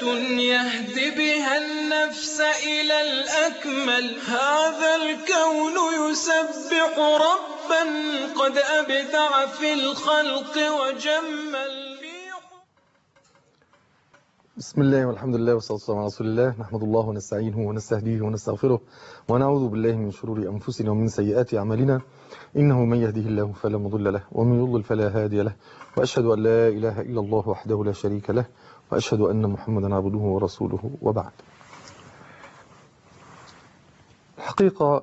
يهدي بها النفس إلى الأكمل هذا الكون يسبح ربا قد أبدع في الخلق وجمل بسم الله والحمد لله والصلاة والسلام على رسول الله نحمد الله ونستعينه ونستهديه ونستغفره ونعوذ بالله من شرور أنفسنا ومن سيئات أعمالنا إنه من يهده الله فلا مضل له ومن يضلل فلا هادي له وأشهد أن لا إله إلا الله وحده لا شريك له وأشهد أن محمدا عبده ورسوله وبعد الحقيقة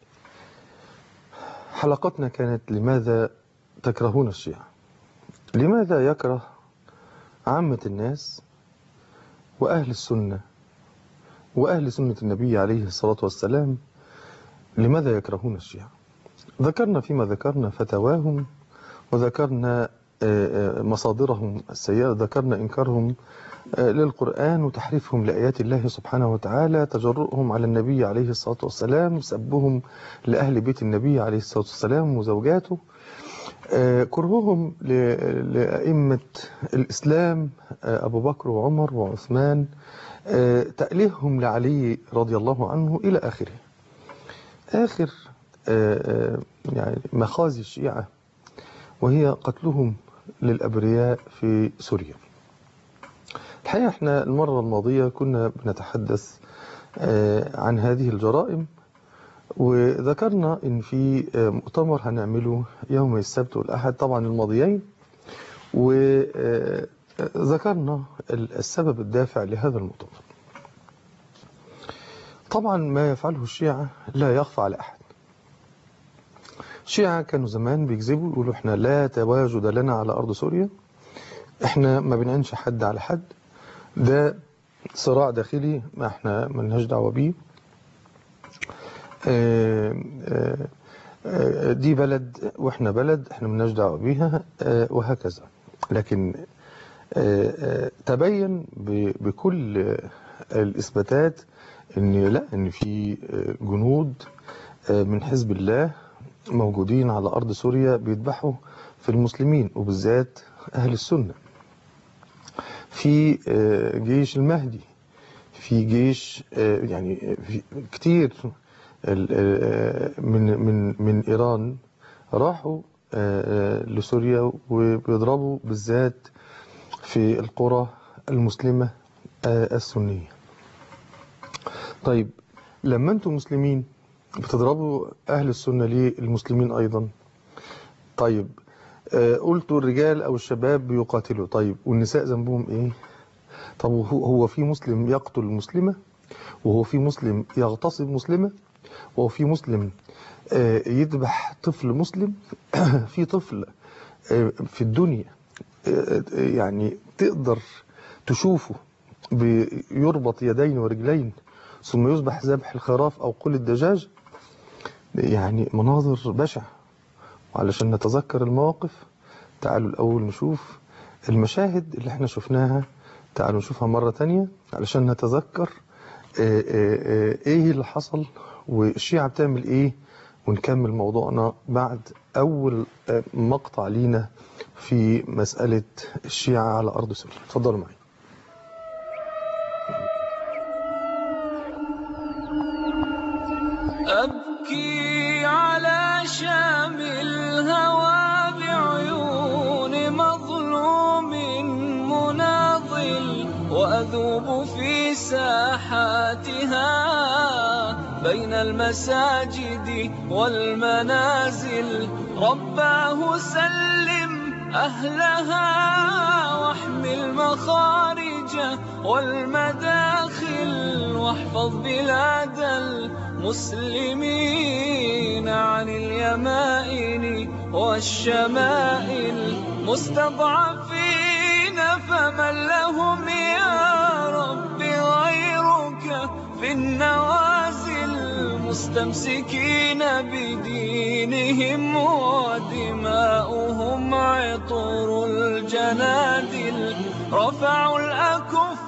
حلقتنا كانت لماذا تكرهون الشيعة لماذا يكره عامة الناس وأهل السنة وأهل سنة النبي عليه الصلاة والسلام لماذا يكرهون الشيعة ذكرنا فيما ذكرنا فتواهم وذكرنا مصادرهم السيئة ذكرنا إنكارهم للقرآن وتحريفهم لآيات الله سبحانه وتعالى تجرؤهم على النبي عليه الصلاة والسلام سبهم لأهل بيت النبي عليه الصلاة والسلام وزوجاته كرههم لأئمة الإسلام أبو بكر وعمر وعثمان تأليههم لعلي رضي الله عنه إلى آخره آخر يعني مخازي الشيعة وهي قتلهم للأبرياء في سوريا الحقيقة احنا المرة الماضية كنا بنتحدث عن هذه الجرائم وذكرنا ان في مؤتمر هنعمله يوم السبت والأحد طبعا الماضيين وذكرنا السبب الدافع لهذا المؤتمر طبعا ما يفعله الشيعة لا يخفى على أحد الشيعة كانوا زمان بيكذبوا يقولوا احنا لا تواجد لنا على أرض سوريا احنا ما بنعنش حد على حد ده صراع داخلي ما احنا ملناش دعوة بيه دي بلد واحنا بلد احنا ملناش دعوة بيها وهكذا لكن تبين بكل الإثباتات ان لا ان في جنود من حزب الله موجودين على أرض سوريا بيذبحوا في المسلمين وبالذات أهل السنة في جيش المهدي في جيش يعني في كتير من من من إيران راحوا لسوريا وبيضربوا بالذات في القرى المسلمة السنية طيب لما انتم مسلمين بتضربوا أهل السنة ليه المسلمين أيضا طيب قلتوا الرجال أو الشباب بيقاتلوا طيب والنساء ذنبهم إيه طب هو في مسلم يقتل مسلمة وهو في مسلم يغتصب مسلمة وهو في مسلم يذبح طفل مسلم في طفل في الدنيا يعني تقدر تشوفه بيربط يدين ورجلين ثم يذبح ذبح الخراف أو قل الدجاج يعني مناظر بشعة وعلشان نتذكر المواقف تعالوا الأول نشوف المشاهد اللي احنا شفناها تعالوا نشوفها مرة تانية علشان نتذكر ايه اللي حصل والشيعة بتعمل ايه ونكمل موضوعنا بعد أول مقطع لينا في مسألة الشيعة على أرض سوريا اتفضلوا معي أبكي على شام الهوى بعيون مظلوم مناضل وأذوب في ساحاتها بين المساجد والمنازل رباه سلم أهلها واحمي المخارج والمداخل واحفظ بلاد المسلمين عن اليمائن والشمائل مستضعفين فمن لهم يا رب غيرك في النوازل مستمسكين بدينهم ودماؤهم عطر الجنادل رفعوا الأكف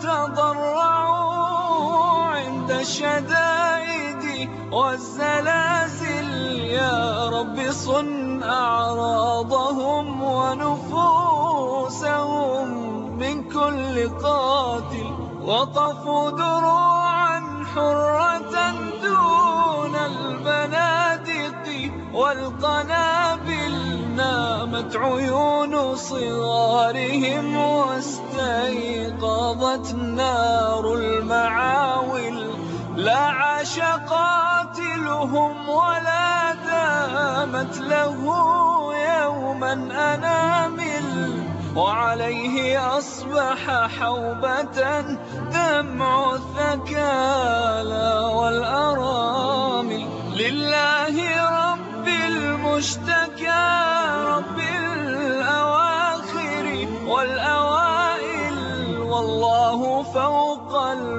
تضرعوا عند الشدائد والزلازل يا رب صن أعراضهم ونفوسهم من كل قاتل وقفوا دروعا حرة دون البنادق والقنابل نامت عيون صغارهم واستيقظت نار المعاول لا عاش قاتلهم ولا دامت له يوما أنامل وعليه أصبح حوبة دمع الثكالى والأرامل لله رب المشتكى رب الأواخر والأوائل والله فوق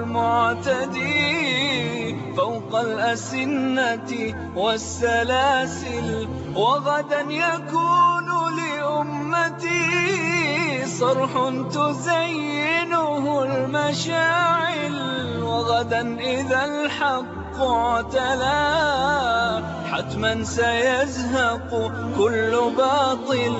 المعتدي فوق الأسنة والسلاسل وغدا يكون لأمتي صرح تزينه المشاعل وغدا إذا الحق اعتلى حتما سيزهق كل باطل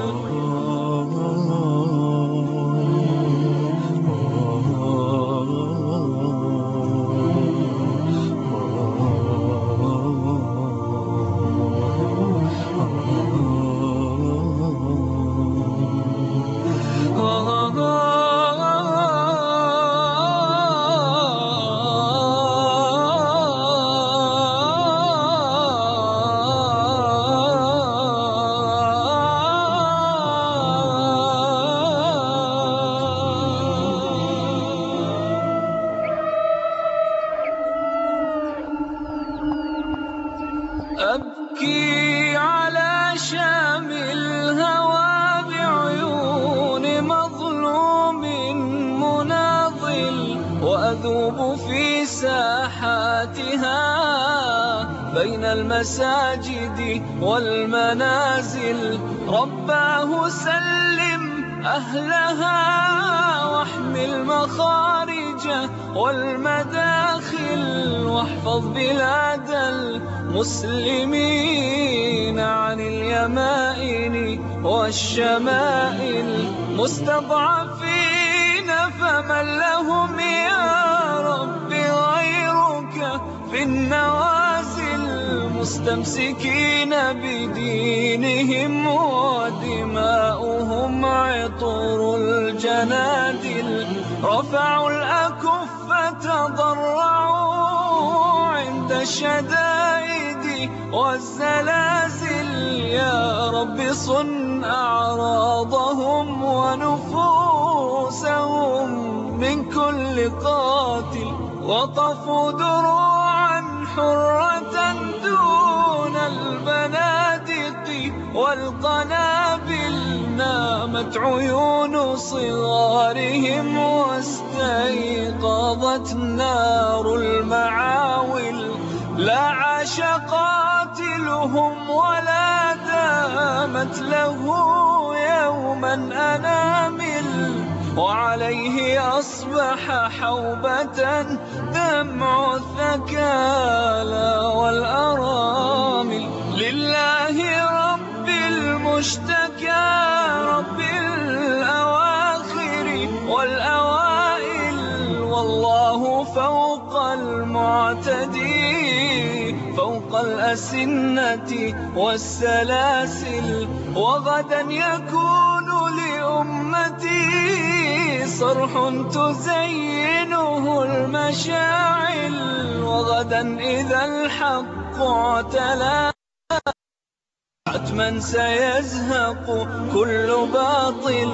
أبكي على شام الهوى بعيون مظلوم مناضل وأذوب في ساحاتها بين المساجد والمنازل رباه سلم أهلها واحمي المخارج والمداخل واحفظ بلاد المسلمين عن اليمائن والشمائل مستضعفين فمن لهم يا رب غيرك في النوازل مستمسكين بدينهم ودماؤهم عطر الجنادل رفعوا الأكف تضرعوا عند الشدائد والزلازل يا رب صن أعراضهم ونفوسهم من كل قاتل وقفوا دروعا حرة دون البنادق والقنابل نامت عيون صغارهم واستيقظت نار المعاول لا عاش قاتلهم ولا دامت له يوما أنامل وعليه أصبح حوبة دمع الثكالى والأرامل لله رب المشتكى رب الأواخر والأوائل والله فوق المعتدي فوق الأسنة والسلاسل وغدا يكون لأمتي صرح تزينه المشاعل وغدا إذا الحق اعتلى حتما سيزهق كل باطل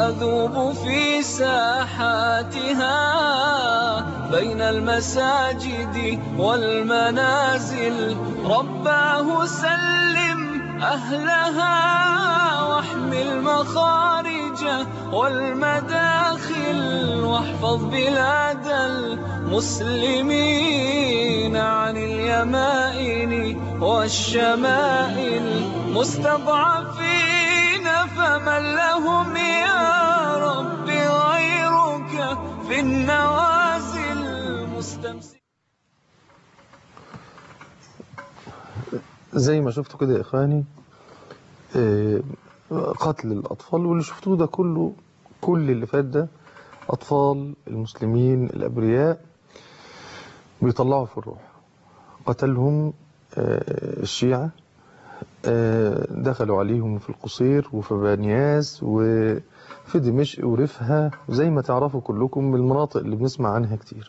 وأذوب في ساحاتها بين المساجد والمنازل رباه سلم أهلها واحمل مخارج والمداخل واحفظ بلاد المسلمين عن اليمائن والشمائل مستضعفين فمن لهم يا رب غيرك في النوازل مستمسك زي ما شفتوا كده يا إخواني آه، قتل الأطفال واللي شفتوه ده كله كل اللي فات ده أطفال المسلمين الأبرياء بيطلعوا في الروح قتلهم آه، الشيعة آه، دخلوا عليهم في القصير وفي بنياس وفي دمشق ورفها زي ما تعرفوا كلكم من المناطق اللي بنسمع عنها كتير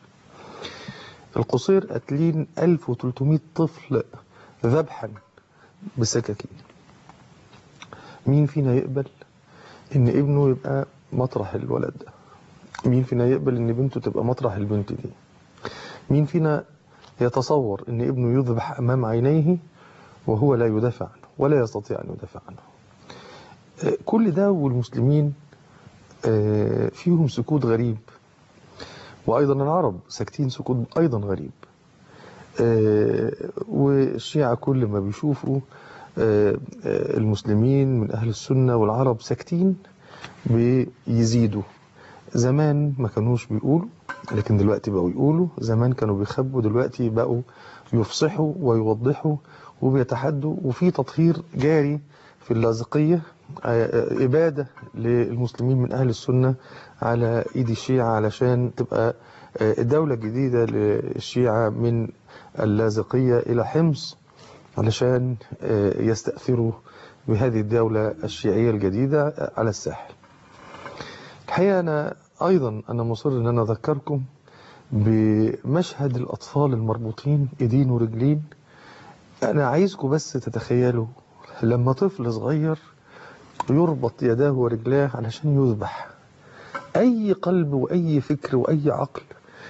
القصير قاتلين 1300 طفل ذبحا بسكاكين مين فينا يقبل ان ابنه يبقى مطرح الولد ده مين فينا يقبل ان بنته تبقى مطرح البنت دي مين فينا يتصور ان ابنه يذبح امام عينيه وهو لا يدافع عنه ولا يستطيع ان يدافع عنه آه، كل ده والمسلمين آه، فيهم سكوت غريب وايضا العرب ساكتين سكوت ايضا غريب آه، والشيعة كل ما بيشوفوا آه، آه، المسلمين من أهل السنة والعرب ساكتين بيزيدوا زمان ما كانوش بيقولوا لكن دلوقتي بقوا يقولوا زمان كانوا بيخبوا دلوقتي بقوا يفصحوا ويوضحوا وبيتحدوا وفي تطهير جاري في اللاذقية آه، آه، إبادة للمسلمين من أهل السنة على إيد الشيعة علشان تبقى آه، دولة جديدة للشيعة من اللاذقية إلى حمص علشان آه، يستأثروا بهذه الدولة الشيعية الجديدة على الساحل الحقيقة أنا أيضا أنا مصر أن أنا أذكركم بمشهد الأطفال المربوطين إيدين ورجلين أنا عايزكم بس تتخيلوا لما طفل صغير يربط يداه ورجلاه علشان يذبح أي قلب وأي فكر وأي عقل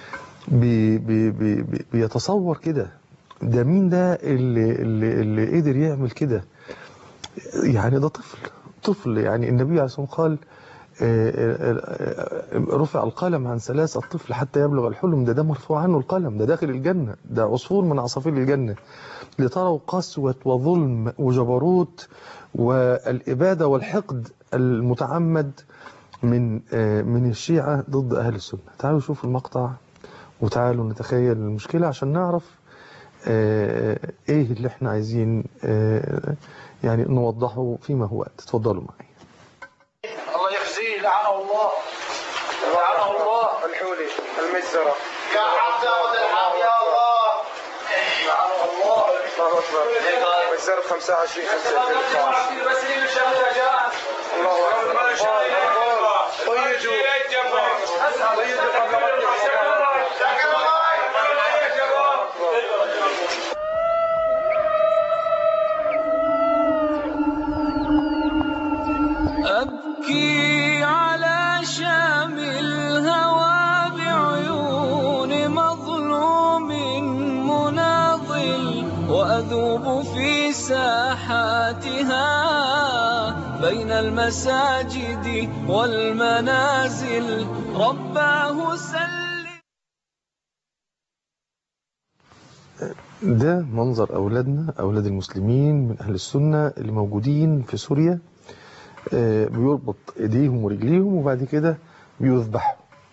بي بي بي بي بيتصور كده ده مين ده اللي, اللي, اللي قدر يعمل كده يعني ده طفل طفل يعني النبي عليه الصلاة والسلام قال آه، آه، آه، رفع القلم عن ثلاث الطفل حتى يبلغ الحلم ده ده مرفوع عنه القلم ده داخل الجنة ده عصفور من عصافير الجنة لتروا قسوة وظلم وجبروت والإبادة والحقد المتعمد من آه، من الشيعة ضد أهل السنة تعالوا شوفوا المقطع وتعالوا نتخيل المشكلة عشان نعرف آه، ايه اللي احنا عايزين آه، يعني نوضحه فيما هو تتفضلوا معي الله يخزيه لعنه الله لعنه الله الحولي المجزرة يا حمزة والحام يا الله لعنه الله الله أكبر مجزرة 25 25 بس اللي شغلها جاء الله أكبر طيجوا طيجوا أبكي على شام الهوى بعيون مظلوم مناضل وأذوب في ساحاتها بين المساجد والمنازل رباه سلم ده منظر أولادنا أولاد المسلمين من أهل السنة اللي موجودين في سوريا آه، بيربط إيديهم ورجليهم وبعد كده بيذبحوا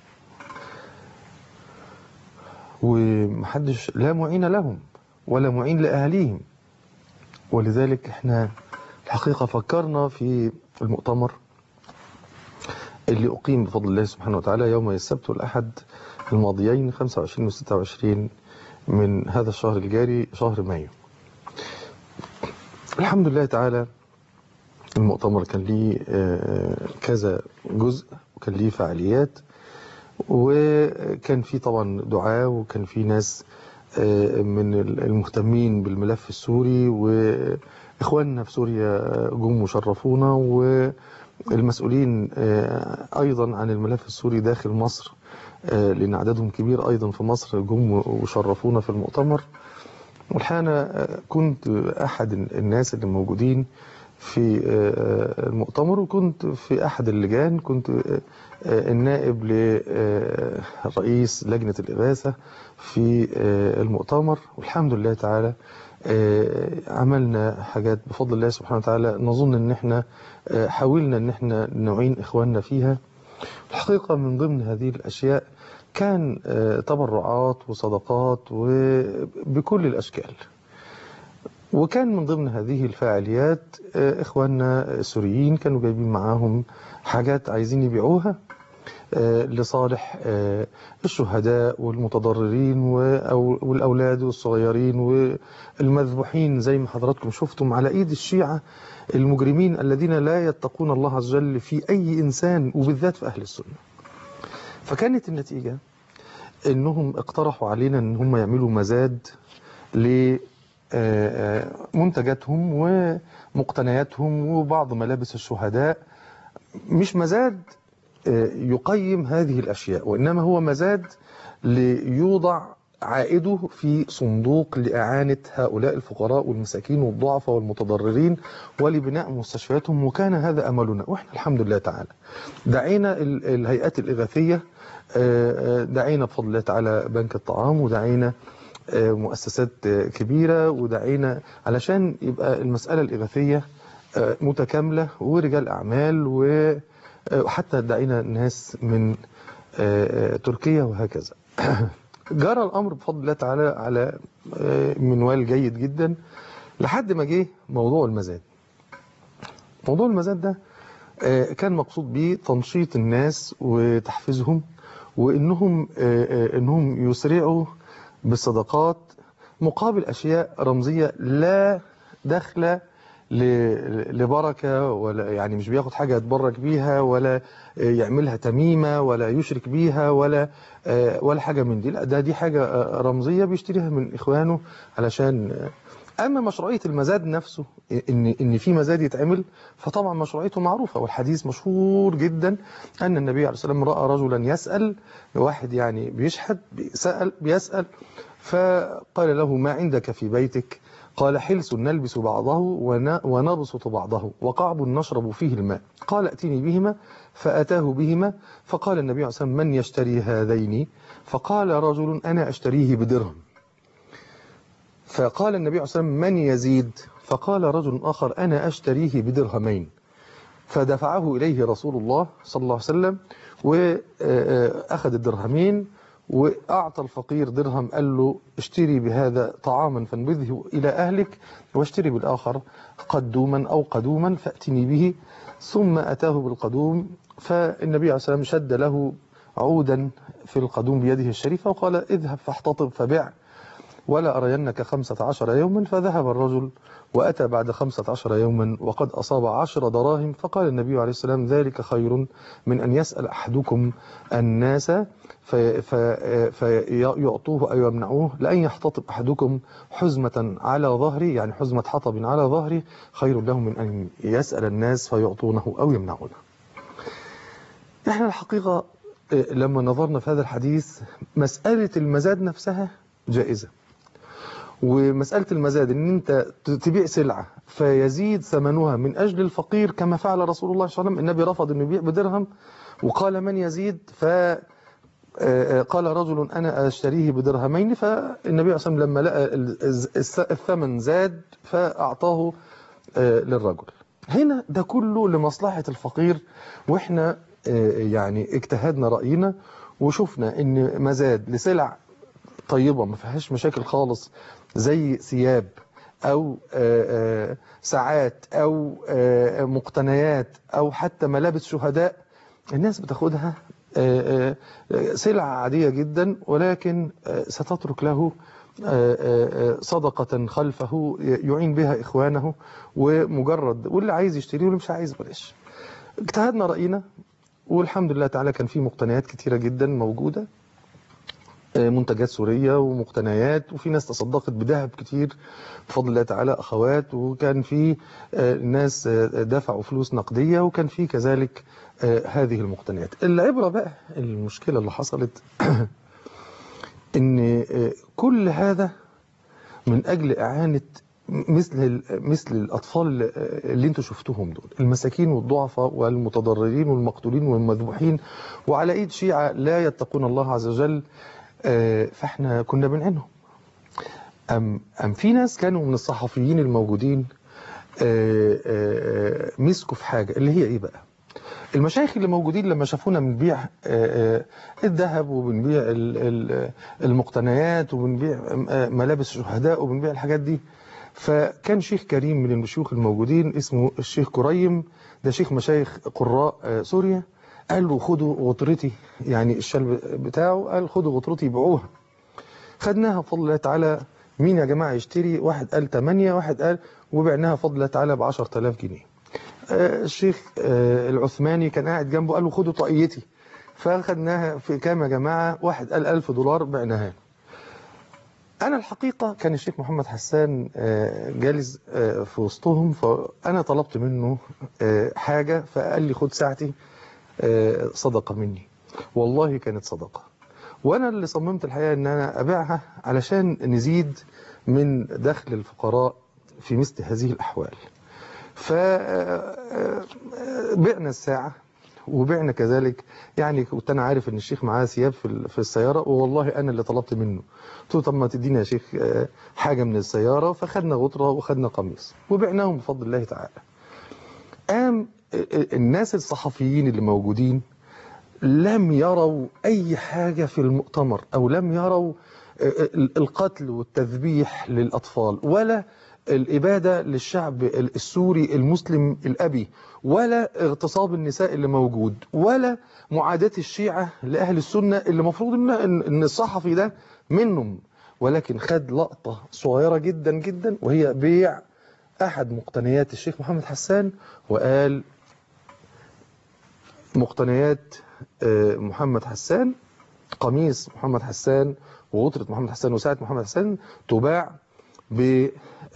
ومحدش لا معين لهم ولا معين لأهاليهم ولذلك احنا الحقيقة فكرنا في المؤتمر اللي أقيم بفضل الله سبحانه وتعالى يوم السبت والأحد الماضيين 25 و 26 من هذا الشهر الجاري شهر مايو الحمد لله تعالى المؤتمر كان ليه آه، كذا جزء وكان ليه فعاليات وكان في طبعا دعاة وكان في ناس آه، من المهتمين بالملف السوري وإخواننا في سوريا جم وشرفونا المسؤولين آه، أيضا عن الملف السوري داخل مصر آه، لأن عددهم كبير أيضا في مصر جم وشرفونا في المؤتمر والحقيقة أنا آه، كنت أحد الناس اللي موجودين في آه، المؤتمر وكنت في أحد اللجان كنت آه، آه، النائب لرئيس لجنة الإغاثة في آه، المؤتمر والحمد لله تعالى آه، عملنا حاجات بفضل الله سبحانه وتعالى نظن ان احنا آه، حاولنا ان احنا نعين اخواننا فيها الحقيقة من ضمن هذه الاشياء كان آه، تبرعات وصدقات وبكل الاشكال وكان من ضمن هذه الفعاليات آه، اخواننا السوريين كانوا جايبين معاهم حاجات عايزين يبيعوها آه، لصالح آه، الشهداء والمتضررين وأو- والأولاد والصغيرين والمذبوحين زي ما حضراتكم شفتم على إيد الشيعة المجرمين الذين لا يتقون الله عز وجل في أي إنسان وبالذات في أهل السنة فكانت النتيجة إنهم اقترحوا علينا إن هم يعملوا مزاد لمنتجاتهم ومقتنياتهم وبعض ملابس الشهداء مش مزاد آه، يقيم هذه الأشياء وإنما هو مزاد ليوضع عائده في صندوق لإعانة هؤلاء الفقراء والمساكين والضعفاء والمتضررين ولبناء مستشفياتهم وكان هذا أملنا وإحنا الحمد لله تعالى دعينا ال- الهيئات الإغاثية آه، آه، دعينا بفضل الله تعالى بنك الطعام ودعينا آه، مؤسسات آه، كبيرة ودعينا علشان يبقى المسألة الإغاثية آه، متكاملة ورجال أعمال و وحتى دعينا ناس من آه، آه، تركيا وهكذا جرى الأمر بفضل الله تعالى على آه، منوال جيد جدا لحد ما جه موضوع المزاد موضوع المزاد ده آه، كان مقصود بيه تنشيط الناس وتحفيزهم وانهم آه، آه، انهم يسرعوا بالصدقات مقابل اشياء رمزيه لا دخل ل- لبركه ولا يعني مش بياخد حاجه يتبرك بيها ولا آه، يعملها تميمه ولا يشرك بيها ولا آه، ولا حاجه من دي لا ده دي حاجه آه، رمزيه بيشتريها من اخوانه علشان آه، اما مشروعيه المزاد نفسه ان ان في مزاد يتعمل فطبعا مشروعيته معروفه والحديث مشهور جدا ان النبي عليه الصلاه والسلام راى رجلا يسال واحد يعني بيشحد بيسال بيسال فقال له ما عندك في بيتك قال حلس نلبس بعضه ون- ونبسط بعضه وقعب نشرب فيه الماء قال ائتني بهما فأتاه بهما فقال النبي عليه الصلاة والسلام من يشتري هذين فقال رجل أنا أشتريه بدرهم فقال النبي عليه الصلاة والسلام من يزيد فقال رجل آخر أنا أشتريه بدرهمين فدفعه إليه رسول الله صلى الله عليه وسلم وأخذ الدرهمين وأعطى الفقير درهم قال له اشتري بهذا طعاما فانبذه إلى أهلك واشتري بالآخر قدوما أو قدوما فأتني به ثم أتاه بالقدوم فالنبي عليه الصلاة والسلام شد له عودا في القدوم بيده الشريفة وقال اذهب فاحتطب فبع ولا أرينك خمسة عشر يوما فذهب الرجل وأتى بعد خمسة عشر يوما وقد أصاب عشر دراهم فقال النبي عليه السلام ذلك خير من أن يسأل أحدكم الناس في في فيعطوه أو يمنعوه لأن يحتطب أحدكم حزمة على ظهري يعني حزمة حطب على ظهري خير له من أن يسأل الناس فيعطونه أو يمنعونه احنا الحقيقة آه، لما نظرنا في هذا الحديث مسألة المزاد نفسها جائزة ومسألة المزاد ان انت ت- تبيع سلعة فيزيد ثمنها من اجل الفقير كما فعل رسول الله صلى الله عليه وسلم النبي رفض انه يبيع بدرهم وقال من يزيد ف آه، آه، قال رجل انا اشتريه بدرهمين فالنبي صلى الله عليه وسلم لما لقى ال- الز- الثمن زاد فاعطاه آه، للرجل هنا ده كله لمصلحة الفقير واحنا آه، يعني اجتهدنا رأينا وشفنا ان مزاد لسلع طيبة ما فيهاش مشاكل خالص زي ثياب أو آه، آه، ساعات أو آه، مقتنيات أو حتى ملابس شهداء الناس بتاخدها آه، آه، سلعة عادية جدا ولكن آه، ستترك له آه، آه، آه، صدقة خلفه يعين بها إخوانه ومجرد واللي عايز يشتريه واللي مش عايز بلاش اجتهدنا رأينا والحمد لله تعالى كان في مقتنيات كتيرة جدا موجودة منتجات سورية ومقتنيات وفي ناس تصدقت بذهب كتير بفضل الله تعالى أخوات وكان في ناس دفعوا فلوس نقدية وكان في كذلك هذه المقتنيات العبرة بقى المشكلة اللي حصلت ان كل هذا من أجل إعانة مثل مثل الأطفال اللي انتوا شفتوهم دول المساكين والضعفاء والمتضررين والمقتولين والمذبوحين وعلى إيد شيعة لا يتقون الله عز وجل فاحنا كنا بنعينهم أم, أم في ناس كانوا من الصحفيين الموجودين مسكوا في حاجة اللي هي إيه بقى المشايخ اللي موجودين لما شافونا بنبيع الذهب وبنبيع المقتنيات وبنبيع ملابس الشهداء وبنبيع الحاجات دي فكان شيخ كريم من الشيوخ الموجودين اسمه الشيخ كريم ده شيخ مشايخ قراء سوريا قال له خدوا غطرتي يعني الشال بتاعه قال خدوا غطرتي بيعوها خدناها بفضل الله تعالى مين يا جماعة يشتري واحد قال 8 واحد قال وبعناها بفضل الله تعالى ب 10000 جنيه الشيخ العثماني كان قاعد جنبه قال له خدوا طاقيتي فاخدناها في كام يا جماعة واحد قال 1000 دولار بعناها أنا الحقيقة كان الشيخ محمد حسان جالس في وسطهم فأنا طلبت منه حاجة فقال لي خد ساعتي صدقة مني والله كانت صدقة وأنا اللي صممت الحقيقة أن أنا أبيعها علشان نزيد من دخل الفقراء في مثل هذه الأحوال فبعنا الساعة وبعنا كذلك يعني كنت انا عارف ان الشيخ معاه ثياب في في السياره والله انا اللي طلبت منه قلت له طب ما تدينا يا شيخ حاجه من السياره فخدنا غطره وخدنا قميص وبعناهم بفضل الله تعالى قام الناس الصحفيين اللي موجودين لم يروا اي حاجه في المؤتمر او لم يروا القتل والتذبيح للاطفال ولا الإبادة للشعب السوري المسلم الأبي ولا اغتصاب النساء اللي موجود ولا معاداة الشيعة لأهل السنة اللي مفروض إن الصحفي ده منهم ولكن خد لقطة صغيرة جدا جدا وهي بيع أحد مقتنيات الشيخ محمد حسان وقال مقتنيات محمد حسان قميص محمد حسان وغطرة محمد حسان وساعة محمد حسان تباع ب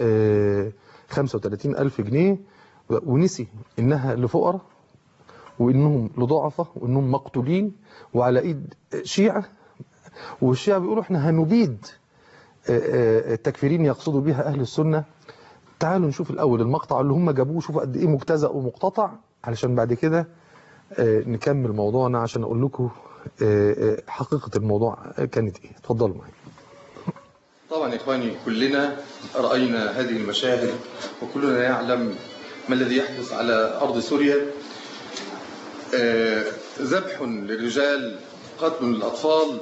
35 ألف جنيه ونسي إنها لفقراء وإنهم لضعفة وإنهم مقتولين وعلى إيد شيعة والشيعة بيقولوا إحنا هنبيد التكفيرين يقصدوا بها أهل السنة تعالوا نشوف الأول المقطع اللي هم جابوه شوفوا قد إيه مجتزأ ومقتطع علشان بعد كده نكمل موضوعنا عشان أقول لكم حقيقة الموضوع كانت إيه اتفضلوا معايا طبعا يا إخواني كلنا رأينا هذه المشاهد وكلنا يعلم ما الذي يحدث على أرض سوريا ذبح للرجال قتل للأطفال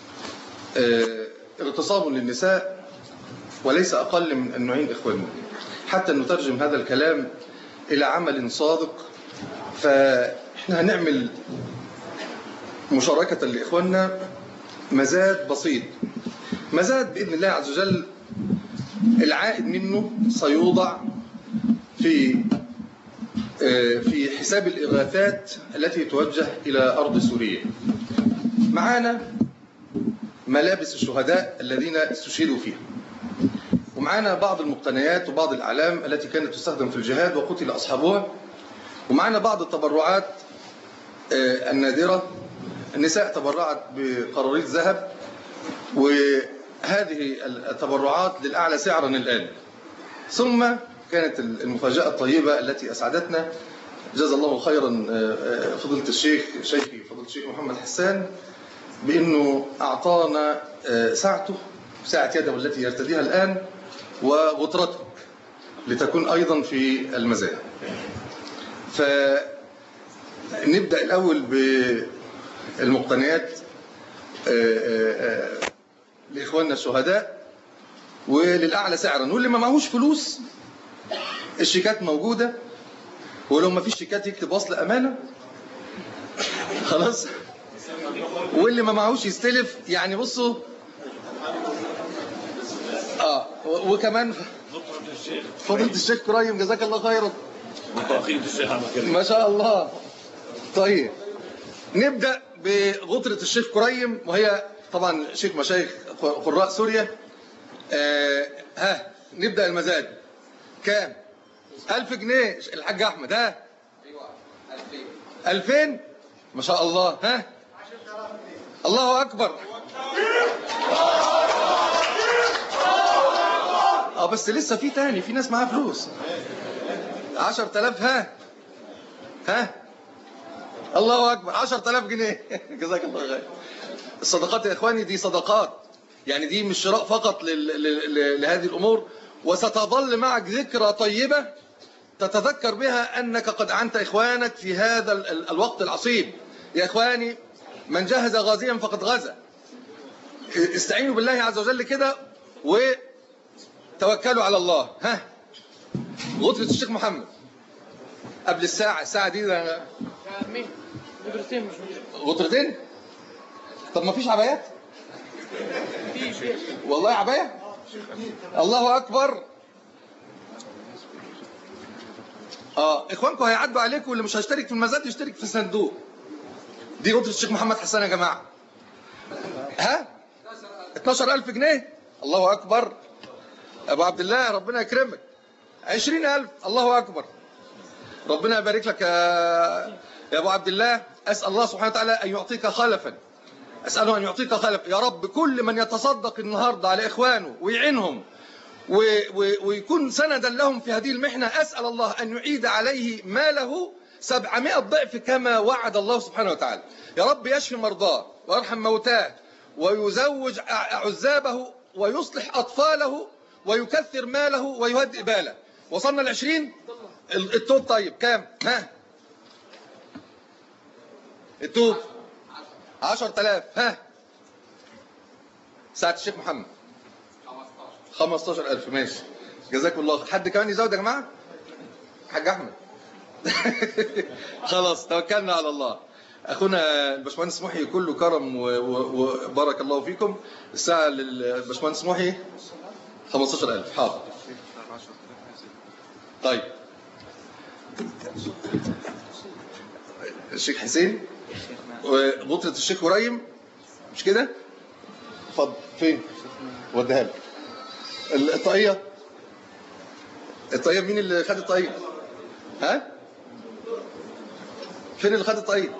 اغتصاب للنساء وليس أقل من أن نعين إخواننا حتى نترجم هذا الكلام إلى عمل صادق فإحنا هنعمل مشاركة لإخواننا مزاد بسيط مزاد بإذن الله عز وجل العائد منه سيوضع في في حساب الإغاثات التي توجه إلى أرض سوريا معانا ملابس الشهداء الذين استشهدوا فيها ومعانا بعض المقتنيات وبعض الأعلام التي كانت تستخدم في الجهاد وقتل أصحابها ومعانا بعض التبرعات النادرة النساء تبرعت بقراريط ذهب وهذه التبرعات للأعلى سعرا الآن ثم كانت المفاجأة الطيبة التي أسعدتنا جزا الله خيرا فضيلة الشيخ شيخي فضيلة الشيخ محمد حسان بأنه أعطانا ساعته ساعة يده التي يرتديها الآن وغطرته لتكون أيضا في المزاد فنبدأ الأول بالمقتنيات لإخواننا الشهداء وللأعلى سعرا واللي ما معهوش فلوس الشيكات موجودة ولو ما فيش شيكات يكتب وصل أمانة خلاص واللي ما معهوش يستلف يعني بصوا اه وكمان فضيلة الشيخ كريم جزاك الله خيرا ما شاء الله طيب نبدأ بغطرة الشيخ كريم وهي طبعا شيخ مشايخ قراء سوريا آه، ها نبدأ المزاد كام ألف جنيه الحاج أحمد ها ألفين ما شاء الله ها الله أكبر اه بس لسه في تاني في ناس معاها فلوس عشر تلاف ها ها الله أكبر عشر تلاف جنيه جزاك الله خير الصدقات يا إخواني دي صدقات يعني دي مش شراء فقط لل... لل... لهذه الأمور وستظل معك ذكرى طيبة تتذكر بها أنك قد أعنت إخوانك في هذا ال... ال- الوقت العصيب يا إخواني من جهز غازيا فقد غزا استعينوا بالله عز وجل كده وتوكلوا على الله ها غرفة الشيخ محمد قبل الساعة الساعة دي ده مين؟ مدرسين مش غطرتين طب ما فيش عبايات في شيخ والله عباية الله أكبر اه اخوانكم هيعدوا عليكم واللي مش هيشترك في المزاد يشترك في الصندوق دي غرفة الشيخ محمد حسان يا جماعة ها 12000 جنيه الله أكبر أبو عبد الله ربنا يكرمك 20000 الله أكبر ربنا يبارك لك يا يا أبو عبد الله أسأل الله سبحانه وتعالى أن يعطيك خلفا أسأله أن يعطيك خلف يا رب كل من يتصدق النهاردة على إخوانه ويعينهم و و ويكون سندا لهم في هذه المحنة أسأل الله أن يعيد عليه ماله سبعمائة ضعف كما وعد الله سبحانه وتعالى يا رب يشفي مرضاه ويرحم موتاه ويزوج أع- عزابه ويصلح أطفاله ويكثر ماله ويهدئ باله وصلنا العشرين ال- التوب طيب كام ها التوب عشر تلاف ها ساعة الشيخ محمد 15000 ماشي جزاكم الله خير. حد كمان يزود يا جماعة حاج أحمد خلاص توكلنا على الله أخونا الباشمهندس محي كله كرم و- و- وبارك الله فيكم الساعة للباشمهندس محي 15000 حاضر طيب الشيخ حسين وغطرة الشيخ هريم مش كده اتفضل فين وديها لك الطاقية الطاقية مين اللي خد الطاقية ها فين اللي خد الطاقية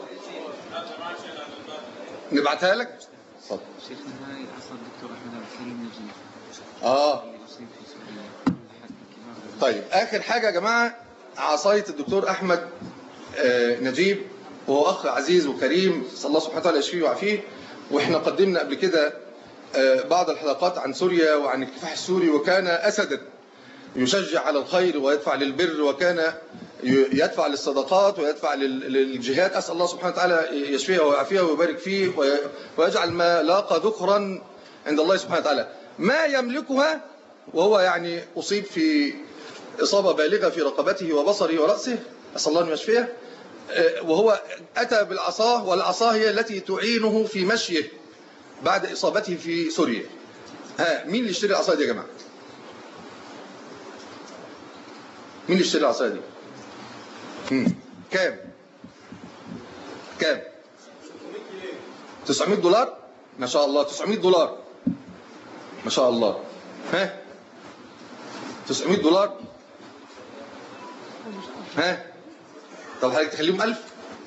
نبعتها لك اتفضل شيخنا هاي اصلا دكتور احمد عبد الكريم نجيب اه اللي اصيب في سوريا احد كبار طيب اخر حاجه يا جماعه عصايه الدكتور احمد آه، نجيب وهو اخ عزيز وكريم صلى الله سبحانه وتعالى يشفيه ويعافيه واحنا قدمنا قبل كده آه، بعض الحلقات عن سوريا وعن الكفاح السوري وكان اسدا يشجع على الخير ويدفع للبر وكان ي- يدفع للصدقات ويدفع لل- للجهاد اسال الله سبحانه وتعالى يشفيه ويعافيه ويبارك فيه وي- ويجعل ما لاقى ذخرا عند الله سبحانه وتعالى ما يملكها وهو يعني اصيب في إصابة بالغة في رقبته وبصره ورأسه أسأل الله أن يشفيه آه، وهو أتى بالعصا والعصا هي التي تعينه في مشيه بعد إصابته في سوريا ها مين اللي يشتري العصا دي يا جماعة مين اللي يشتري العصا دي مم. كام كام 900 دولار ما شاء الله 900 دولار ما شاء الله ها 900 دولار ها طب حضرتك تخليهم 1000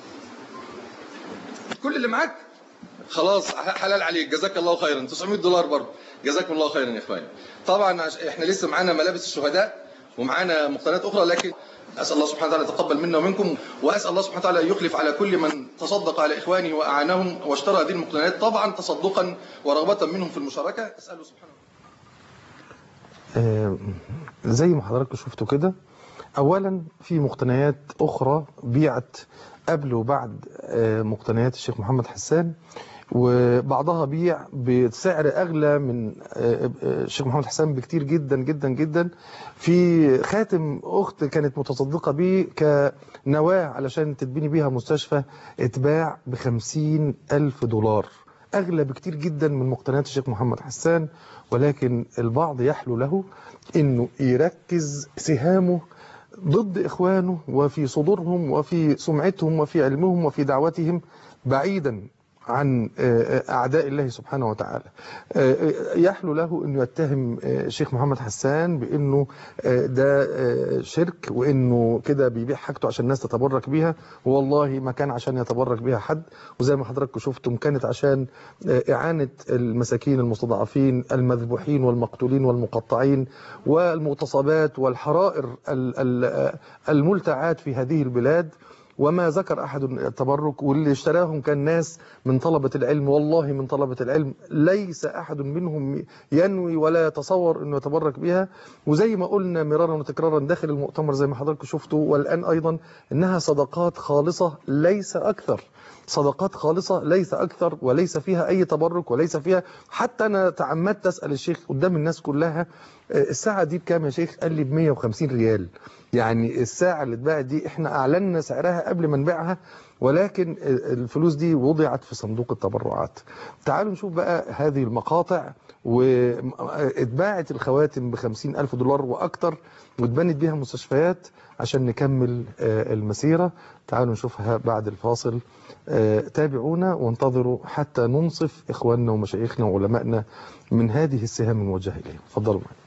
كل اللي معاك خلاص حلال عليك جزاك الله خيرا 900 دولار برضه جزاكم الله خيرا يا اخواني طبعا عش- احنا لسه معانا ملابس الشهداء ومعانا مقتنيات اخرى لكن اسال الله سبحانه وتعالى يتقبل منا ومنكم واسال الله سبحانه وتعالى يخلف على كل من تصدق على اخوانه واعانهم واشترى هذه المقتنيات طبعا تصدقا ورغبه منهم في المشاركه اساله سبحانه آه، زي ما حضراتكم شفتوا كده اولا في مقتنيات اخرى بيعت قبل وبعد آه، مقتنيات الشيخ محمد حسان وبعضها بيع بسعر اغلى من آه، آه، الشيخ محمد حسان بكتير جدا جدا جدا في خاتم اخت كانت متصدقه بيه كنواه علشان تتبني بيها مستشفى اتباع بخمسين الف دولار اغلى بكتير جدا من مقتنيات الشيخ محمد حسان ولكن البعض يحلو له انه يركز سهامه ضد اخوانه وفي صدورهم وفي سمعتهم وفي علمهم وفي دعوتهم بعيدا عن آه، أعداء الله سبحانه وتعالى آه، آه، يحلو له أنه يتهم آه، الشيخ محمد حسان بأنه آه، ده آه، شرك وأنه كده بيبيع حاجته عشان الناس تتبرك بيها والله ما كان عشان يتبرك بيها حد وزي ما حضراتكم شفتم كانت عشان آه، إعانة المساكين المستضعفين المذبوحين والمقتولين والمقطعين والمغتصبات والحرائر ال- ال- الملتعات في هذه البلاد وما ذكر أحد التبرك واللي اشتراهم كان ناس من طلبة العلم والله من طلبة العلم ليس أحد منهم ينوي ولا يتصور أنه يتبرك بها وزي ما قلنا مرارا وتكرارا داخل المؤتمر زي ما حضراتكم شفتوا والآن أيضا أنها صدقات خالصة ليس أكثر صدقات خالصة ليس أكثر وليس فيها أي تبرك وليس فيها حتى أنا تعمدت أسأل الشيخ قدام الناس كلها آه، الساعة دي بكام يا شيخ قال لي ب 150 ريال يعني الساعة اللي اتباعت دي احنا أعلنا سعرها قبل ما نبيعها ولكن الفلوس دي وضعت في صندوق التبرعات تعالوا نشوف بقى هذه المقاطع واتباعت الخواتم بخمسين ألف دولار وأكتر واتبنت بيها مستشفيات عشان نكمل آه، المسيرة تعالوا نشوفها بعد الفاصل آه، تابعونا وانتظروا حتى ننصف إخواننا ومشايخنا وعلمائنا من هذه السهام الموجهة إليهم تفضلوا معنا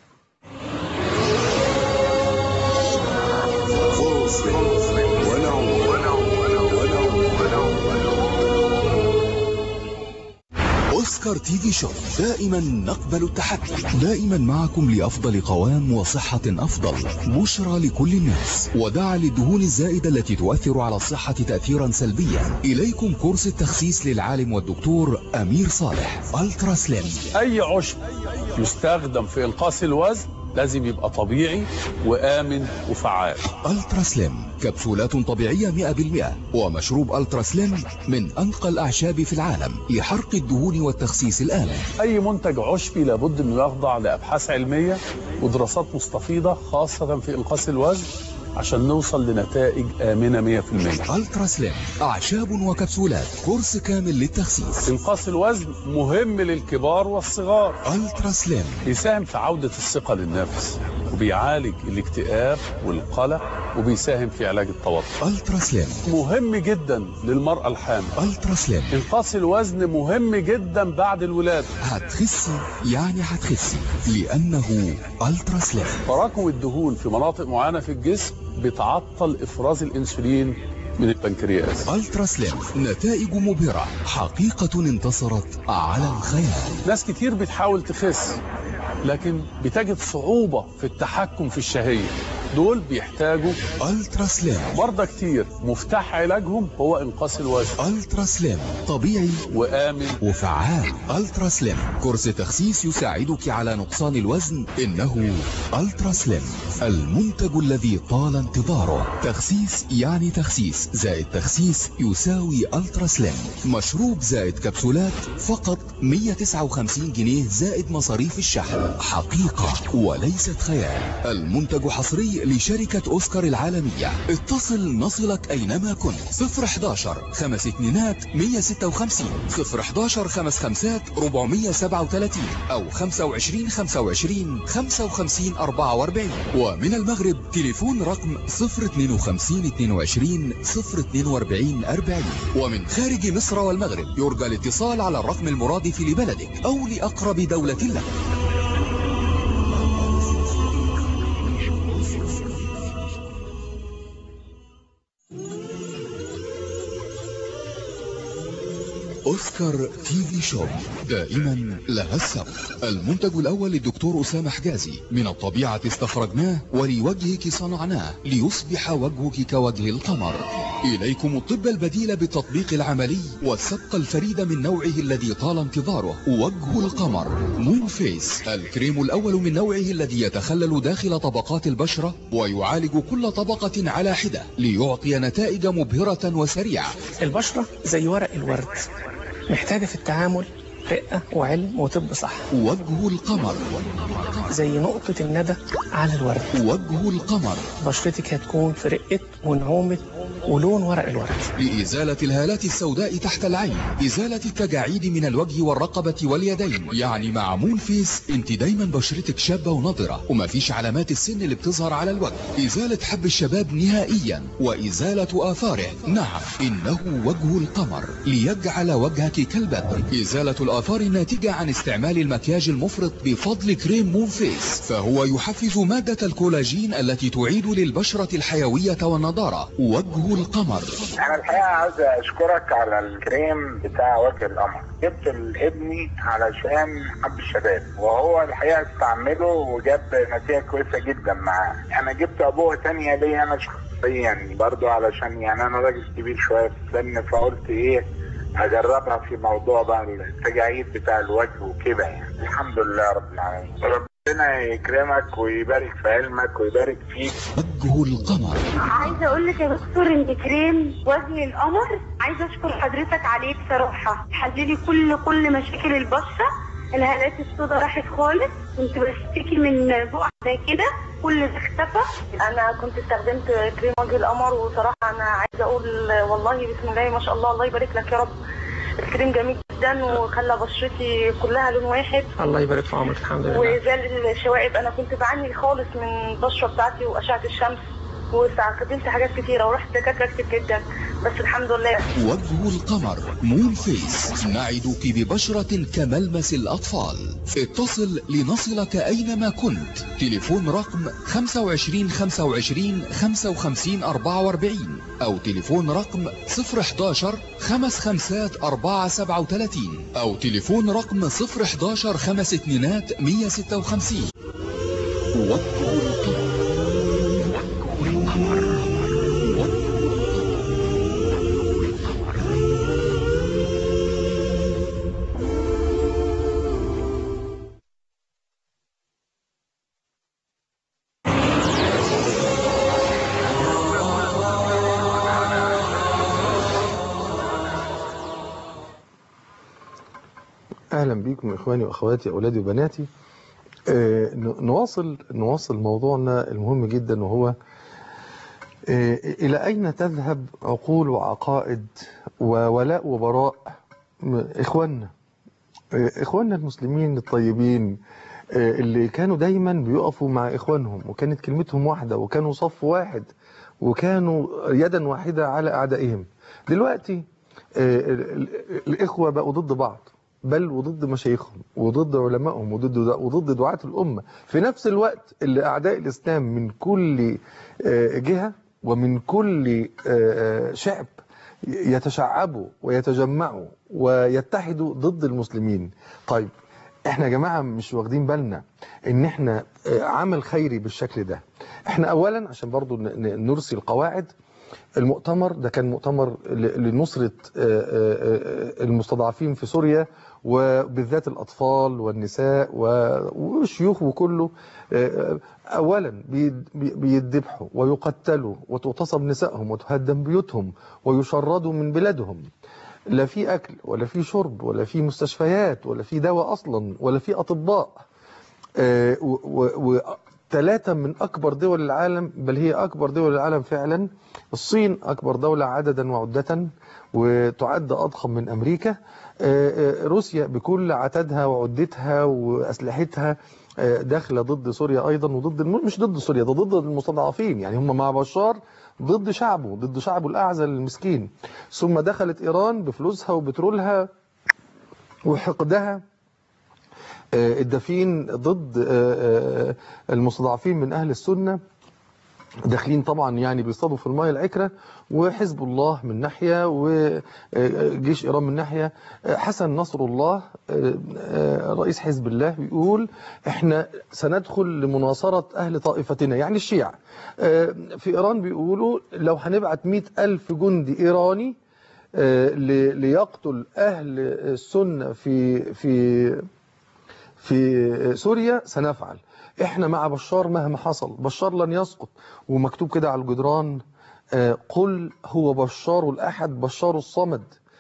أوسكار تي في شوب دائما نقبل التحدي دائما معكم لأفضل قوام وصحة أفضل بشرى لكل الناس ودع للدهون الزائدة التي تؤثر على الصحة تأثيرا سلبيا إليكم كورس التخسيس للعالم والدكتور أمير صالح ألترا سليم اي عشب يستخدم في انقاص الوزن لازم يبقى طبيعي وامن وفعال ألترا سليم كبسولات طبيعية 100% ومشروب ألترا سليم من أنقى الأعشاب في العالم لحرق الدهون والتخسيس الآمن اي منتج عشبي لابد انه يخضع لابحاث علميه ودراسات مستفيضه خاصه في انقاص الوزن عشان نوصل لنتائج امنه 100% ألترا سليم أعشاب وكبسولات كورس كامل للتخسيس انقاص الوزن مهم للكبار والصغار ألترا سليم بيساهم في عودة الثقة للنفس وبيعالج الاكتئاب والقلق وبيساهم في علاج التوتر ألترا سليم مهم جدا للمرأة الحامل ألترا سليم انقاص الوزن مهم جدا بعد الولادة هتخسي يعني هتخسي لأنه ألترا سليم تراكم الدهون في مناطق معينة في الجسم بتعطل إفراز الأنسولين من البنكرياس ألترا سليم نتائج مبهرة حقيقة انتصرت على الخيال ناس كتير بتحاول تخس لكن بتجد صعوبة في التحكم في الشهية دول بيحتاجوا ألترا سليم مرضى كتير مفتاح علاجهم هو انقاص الوزن ألترا سليم طبيعي وآمن وفعال ألترا سليم كورس تخسيس يساعدك على نقصان الوزن إنه ألترا سليم المنتج الذي طال انتظاره تخسيس يعني تخسيس زائد تخسيس يساوي ألترا سليم مشروب زائد كبسولات فقط 159 جنيه زائد مصاريف الشحن حقيقة وليست خيال المنتج حصري لشركة أوسكار العالمية اتصل نصلك أينما كنت 011 خمس اتنينات 156 011 خمس خمسات 437 أو 25 25 55 44 ومن المغرب تليفون رقم 052 22 042 40 ومن خارج مصر والمغرب يرجى الاتصال على الرقم المرادف لبلدك أو لأقرب دولة لك أوسكار تي في شوب دائما لها السبق المنتج الأول للدكتور أسامة حجازي من الطبيعة استخرجناه ولوجهك صنعناه ليصبح وجهك كوجه القمر إليكم الطب البديل بالتطبيق العملي والسبق الفريد من نوعه الذي طال انتظاره وجه القمر مون فيس الكريم الأول من نوعه الذي يتخلل داخل طبقات البشرة ويعالج كل طبقة على حدة ليعطي نتائج مبهرة وسريعة البشرة زي ورق الورد محتاجة في التعامل رقة وعلم وطب صح وجه القمر زي نقطة الندى على الورد وجه القمر بشرتك هتكون في رقة ونعومة ولون ورق الورد لإزالة الهالات السوداء تحت العين إزالة التجاعيد من الوجه والرقبة واليدين يعني مع مون فيس انت دايما بشرتك شابة ونضرة ومفيش علامات السن اللي بتظهر على الوجه إزالة حب الشباب نهائيا وإزالة آثاره نعم إنه وجه القمر ليجعل وجهك كالبدر إزالة الآثار الناتجة عن استعمال المكياج المفرط بفضل كريم مون فيس فهو يحفز مادة الكولاجين التي تعيد للبشرة الحيوية والنضارة وجه القمر انا الحقيقه عاوز اشكرك على الكريم بتاع وجه القمر جبت لابني علشان حب الشباب وهو الحقيقه استعمله وجاب نتيجه كويسه جدا معاه انا جبت ابوه تانية ليا انا شخصيا برضو علشان يعني انا راجل كبير شويه في السن فقلت ايه اجربها في موضوع بقى التجاعيد بتاع الوجه وكده يعني الحمد لله رب العالمين ربنا يكرمك ويبارك في علمك ويبارك فيك وجه القمر عايزه اقول لك يا دكتور ان كريم وجه القمر عايزه اشكر حضرتك عليه بصراحه حللي كل كل مشاكل البشره الهالات السوداء راحت خالص كنت بشتكي من بقع زي كده كل ده اختفى انا كنت استخدمت كريم وجه القمر وصراحه انا عايزه اقول والله بسم الله ما شاء الله الله يبارك لك يا رب الكريم جميل جدا وخلى بشرتي كلها لون واحد الله يبارك في عمرك الحمد لله وزال الشوائب انا كنت بعاني خالص من البشره بتاعتي واشعه الشمس واستخدمت حاجات كتيره ورحت دكاتره كتير جدا بس الحمد لله وجه القمر مون فيس نعدك ببشرة كملمس الأطفال اتصل لنصلك أينما كنت تليفون رقم 25 25 55 44 أو تليفون رقم 011 خمس خمسات 4 37 أو تليفون رقم 011 خمس اتنينات 156 وجه القمر اهلا بكم اخواني واخواتي اولادي وبناتي آه، ن- نواصل نواصل موضوعنا المهم جدا وهو آه، الى اين تذهب عقول وعقائد وولاء وبراء م- اخواننا آه، اخواننا المسلمين الطيبين آه، اللي كانوا دايما بيقفوا مع اخوانهم وكانت كلمتهم واحده وكانوا صف واحد وكانوا يدا واحده على اعدائهم دلوقتي آه، ال- ال- الاخوه بقوا ضد بعض بل وضد مشايخهم وضد علمائهم وضد وضد دعاة الأمة في نفس الوقت اللي أعداء الإسلام من كل آه، جهة ومن كل آه، شعب يتشعبوا ويتجمعوا ويتحدوا ضد المسلمين طيب احنا يا جماعة مش واخدين بالنا ان احنا آه، عمل خيري بالشكل ده احنا اولا عشان برضو ن- ن- نرسي القواعد المؤتمر ده كان مؤتمر ل- لنصرة آه، آه، آه، المستضعفين في سوريا وبالذات الأطفال والنساء و- والشيوخ وكله آه، أولا بي- بي- بيذبحوا ويقتلوا وتغتصب نسائهم وتهدم بيوتهم ويشردوا من بلادهم لا في أكل ولا في شرب ولا في مستشفيات ولا في دواء أصلا ولا في أطباء وثلاثة من أكبر دول العالم بل هي أكبر دول العالم فعلا الصين أكبر دولة عددا وعدة وتعد أضخم من أمريكا آه، آه، روسيا بكل عتادها وعدتها وأسلحتها آه، داخلة ضد سوريا أيضا وضد الم- مش ضد سوريا ده ضد المستضعفين يعني هم مع بشار ضد شعبه ضد شعبه الأعزل المسكين ثم دخلت إيران بفلوسها وبترولها وحقدها آه، الدفين ضد آه، آه، المستضعفين من أهل السنة داخلين طبعا يعني بيصطادوا في الماء العكرة وحزب الله من ناحية وجيش إيران من ناحية آه، حسن نصر الله آه، آه، رئيس حزب الله بيقول احنا سندخل لمناصرة أهل طائفتنا يعني الشيعة آه، في إيران بيقولوا لو هنبعت مئة ألف جندي إيراني آه، ل- ليقتل أهل السنة في في في سوريا سنفعل احنا مع بشار مهما حصل بشار لن يسقط ومكتوب كده على الجدران آه، قل هو بشار الأحد بشار الصمد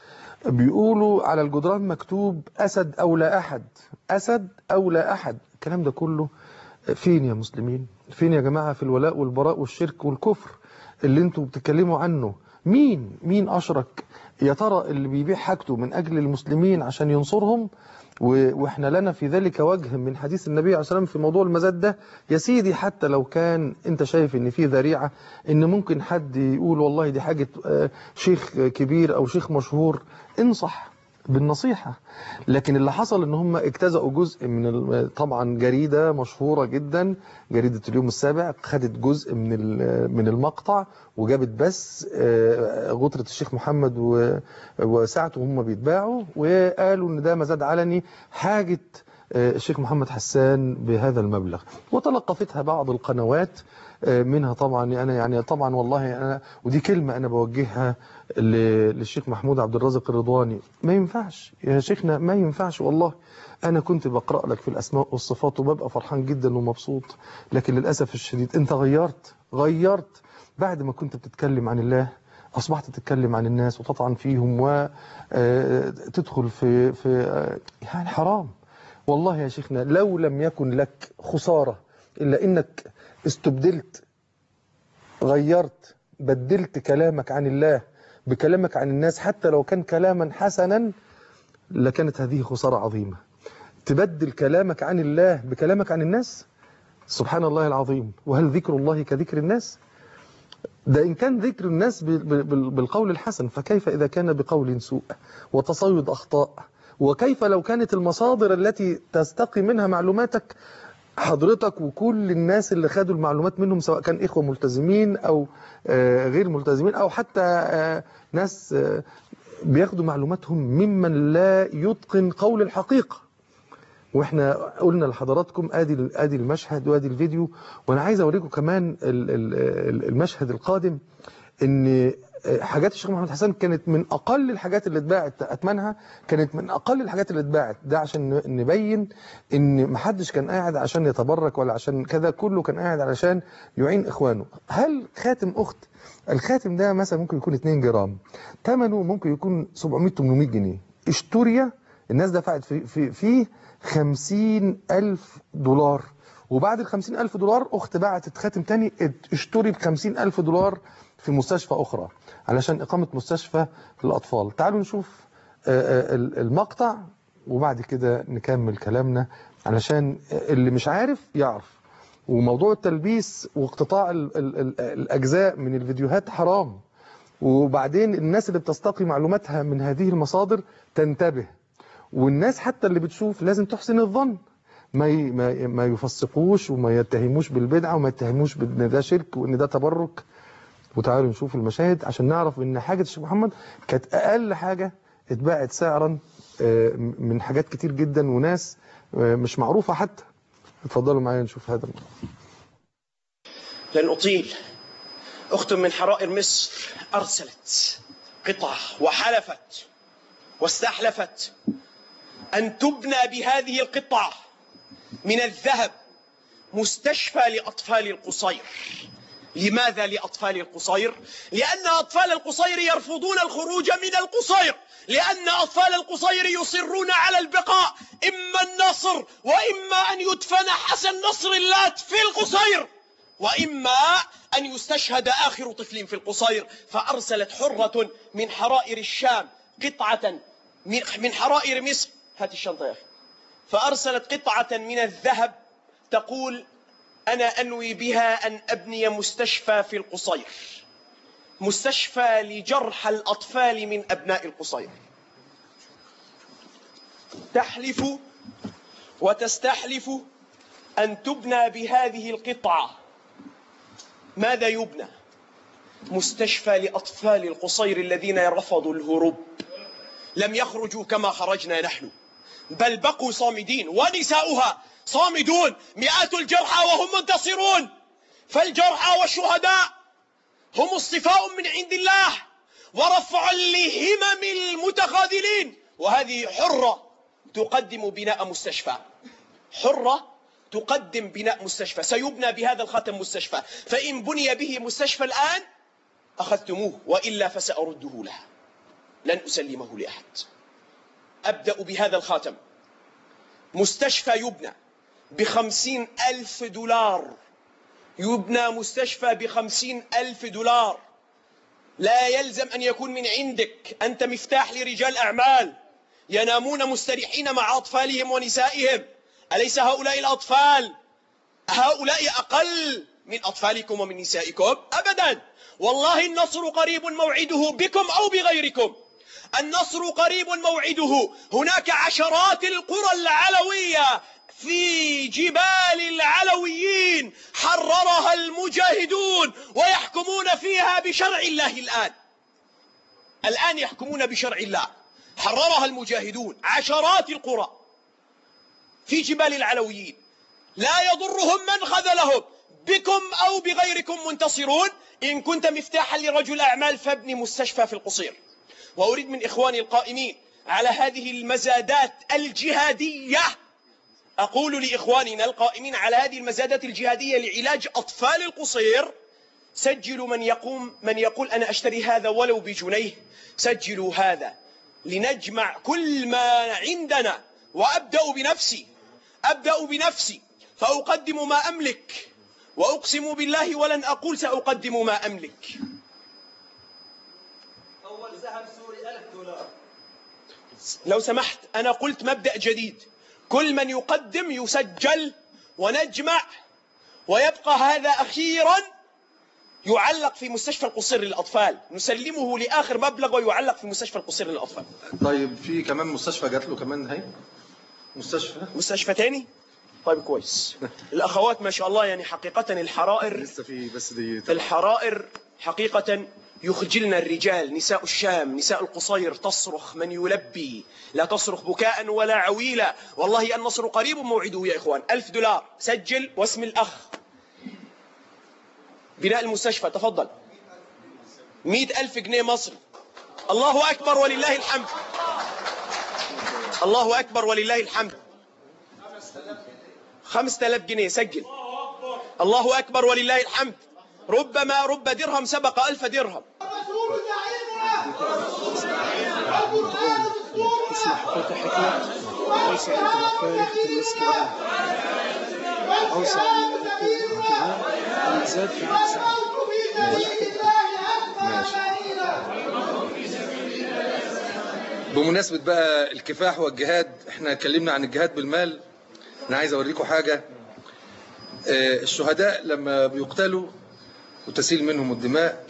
بيقولوا على الجدران مكتوب أسد أو لا أحد أسد أو لا أحد الكلام ده كله فين يا مسلمين فين يا جماعة في الولاء والبراء والشرك والكفر اللي انتوا بتتكلموا عنه مين مين أشرك يا ترى اللي بيبيع حاجته من أجل المسلمين عشان ينصرهم و- واحنا لنا في ذلك وجه من حديث النبي عليه الصلاه والسلام في موضوع المزاد ده يا سيدي حتى لو كان انت شايف ان في ذريعه ان ممكن حد يقول والله دي حاجه آه، شيخ كبير او شيخ مشهور انصح بالنصيحه لكن اللي حصل ان هم اجتزأوا جزء من ال- طبعا جريده مشهوره جدا جريده اليوم السابع خدت جزء من ال- من المقطع وجابت بس آه، غطره الشيخ محمد و- وساعته هم بيتباعوا وقالوا ان ده مزاد علني حاجه آه، الشيخ محمد حسان بهذا المبلغ وتلقفتها بعض القنوات آه، منها طبعا انا يعني طبعا والله انا ودي كلمه انا بوجهها ل- للشيخ محمود عبد الرازق الرضواني ما ينفعش يا شيخنا ما ينفعش والله انا كنت بقرا لك في الاسماء والصفات وببقى فرحان جدا ومبسوط لكن للاسف الشديد انت غيرت غيرت بعد ما كنت بتتكلم عن الله أصبحت تتكلم عن الناس وتطعن فيهم وتدخل في في آه، يعني حرام والله يا شيخنا لو لم يكن لك خسارة إلا إنك استبدلت غيرت بدلت كلامك عن الله بكلامك عن الناس حتى لو كان كلاما حسنا لكانت هذه خسارة عظيمة تبدل كلامك عن الله بكلامك عن الناس سبحان الله العظيم وهل ذكر الله كذكر الناس ده إن كان ذكر الناس بال- بال- بالقول الحسن فكيف إذا كان بقول سوء وتصيد أخطاء وكيف لو كانت المصادر التي تستقي منها معلوماتك حضرتك وكل الناس اللي خدوا المعلومات منهم سواء كان إخوة ملتزمين أو آه، غير ملتزمين أو حتى آه، ناس آه، بياخدوا معلوماتهم ممن لا يتقن قول الحقيقة واحنا قلنا لحضراتكم ادي ادي المشهد وادي الفيديو وانا عايز اوريكم كمان ال- ال- ال- المشهد القادم ان حاجات الشيخ محمد حسن كانت من اقل الحاجات اللي اتباعت اثمنها كانت من اقل الحاجات اللي اتباعت ده عشان ن- نبين ان ما حدش كان قاعد عشان يتبرك ولا عشان كذا كله كان قاعد علشان يعين اخوانه هل خاتم اخت الخاتم ده مثلا ممكن يكون 2 جرام ثمنه ممكن يكون 700 800 جنيه اشتري الناس دفعت في في فيه 50 ألف دولار وبعد ال 50 ألف دولار أخت بعتت خاتم تاني ات- اشتري ب 50 ألف دولار في مستشفى أخرى علشان إقامة مستشفى للأطفال تعالوا نشوف آه، آه، ال- المقطع وبعد كده نكمل كلامنا علشان اللي مش عارف يعرف وموضوع التلبيس واقتطاع ال ال ال الأجزاء من الفيديوهات حرام وبعدين الناس اللي بتستقي معلوماتها من هذه المصادر تنتبه والناس حتى اللي بتشوف لازم تحسن الظن ما ي- ما ي- ما يفسقوش وما يتهموش بالبدعه وما يتهموش بان ده شرك وان ده تبرك وتعالوا نشوف المشاهد عشان نعرف ان حاجه الشيخ محمد كانت اقل حاجه اتباعت سعرا آه، من حاجات كتير جدا وناس آه، مش معروفه حتى اتفضلوا معايا نشوف هذا الموضوع. لن أطيل أخت من حرائر مصر أرسلت قطعة وحلفت واستحلفت أن تبنى بهذه القطعة من الذهب مستشفى لأطفال القصير لماذا لأطفال القصير؟ لأن أطفال القصير يرفضون الخروج من القصير لأن أطفال القصير يصرون على البقاء إما النصر وإما أن يدفن حسن نصر اللات في القصير وإما أن يستشهد آخر طفل في القصير فأرسلت حرة من حرائر الشام قطعة من من حرائر مصر هات الشنطة يا أخي فأرسلت قطعة من الذهب تقول أنا أنوي بها أن أبني مستشفى في القصير مستشفى لجرحى الأطفال من أبناء القصير تحلف وتستحلف أن تبنى بهذه القطعة ماذا يبنى مستشفى لأطفال القصير الذين رفضوا الهروب لم يخرجوا كما خرجنا نحن بل بقوا صامدين ونساؤها صامدون مئات الجرحى وهم منتصرون فالجرحى والشهداء هم اصطفاء من عند الله ورفع لهمم المتخاذلين وهذه حرة تقدم بناء مستشفى حرة تقدم بناء مستشفى سيبنى بهذا الخاتم مستشفى فإن بني به مستشفى الآن أخذتموه وإلا فسأرده لها لن أسلمه لأحد أبدأ بهذا الخاتم مستشفى يبنى بخمسين ألف دولار يبنى مستشفى بخمسين ألف دولار لا يلزم أن يكون من عندك أنت مفتاح لرجال أعمال ينامون مستريحين مع أطفالهم ونسائهم أليس هؤلاء الأطفال هؤلاء أقل من أطفالكم ومن نسائكم أبدا والله النصر قريب موعده بكم أو بغيركم النصر قريب موعده هناك عشرات القرى العلوية في جبال العلويين حررها المجاهدون ويحكمون فيها بشرع الله الآن الآن يحكمون بشرع الله حررها المجاهدون عشرات القرى في جبال العلويين لا يضرهم من خذلهم بكم أو بغيركم منتصرون إن كنت مفتاحا لرجل أعمال فابني مستشفى في القصير وأريد من إخواني القائمين على هذه المزادات الجهادية أقول لإخواننا القائمين على هذه المزادات الجهادية لعلاج أطفال القصير سجلوا من يقوم من يقول أنا أشتري هذا ولو بجنيه سجلوا هذا لنجمع كل ما عندنا وأبدأ بنفسي أبدأ بنفسي فأقدم ما أملك وأقسم بالله ولن أقول سأقدم ما أملك أول سهم سوري 1000 دولار لو سمحت أنا قلت مبدأ جديد كل من يقدم يسجل ونجمع ويبقى هذا أخيرا يعلق في مستشفى القصير للأطفال نسلمه لآخر مبلغ ويعلق في مستشفى القصير للأطفال طيب في كمان مستشفى جات له كمان هي مستشفى مستشفى تاني طيب كويس الأخوات ما شاء الله يعني حقيقة الحرائر لسه في بس دي الحرائر حقيقة يخجلن الرجال نساء الشام نساء القصير تصرخ من يلبي لا تصرخ بكاء ولا عويلا والله النصر قريب موعده يا إخوان ألف دولار سجل واسم الأخ بناء المستشفى تفضل مئة ألف جنيه مصري الله أكبر ولله الحمد الله أكبر ولله الحمد خمسة آلاف جنيه سجل الله أكبر ولله الحمد ربما رب درهم سبق ألف درهم اسمح فتحك أوسع الفارغ في المسكن أوسع المزاد في بمناسبة بقى الكفاح والجهاد احنا اتكلمنا عن الجهاد بالمال انا عايز اوريكم حاجة آه، الشهداء لما بيقتلوا وتسيل منهم الدماء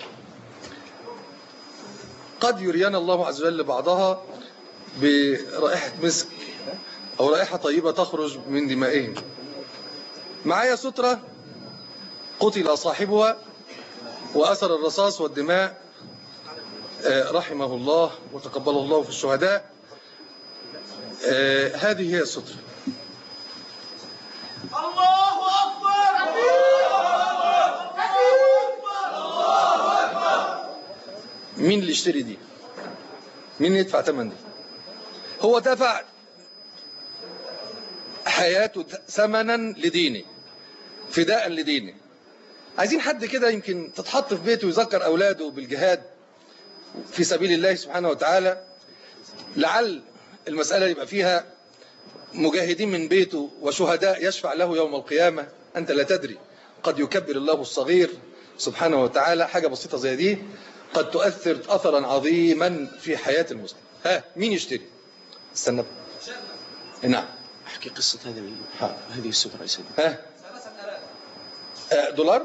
قد يرينا الله عز وجل بعضها برائحة مسك أو رائحة طيبة تخرج من دمائهم معايا سترة قتل صاحبها وأثر الرصاص والدماء آه، رحمه الله وتقبل الله في الشهداء آه، هذه هي السترة الله أكبر الله أكبر مين اللي يشتري دي مين يدفع ثمن دي هو دفع حياته ثمنا لدينه فداء لدينه عايزين حد كده يمكن تتحط في بيته ويذكر أولاده بالجهاد في سبيل الله سبحانه وتعالى لعل المسألة يبقى فيها مجاهدين من بيته وشهداء يشفع له يوم القيامة أنت لا تدري قد يكبر الله الصغير سبحانه وتعالى حاجة بسيطة زي دي قد تؤثر أثرا عظيما في حياة المسلم ها مين يشتري استنى بقى. نعم أحكي قصة هذا من حاضر. هذه السترة يا سيدي ها آه، دولار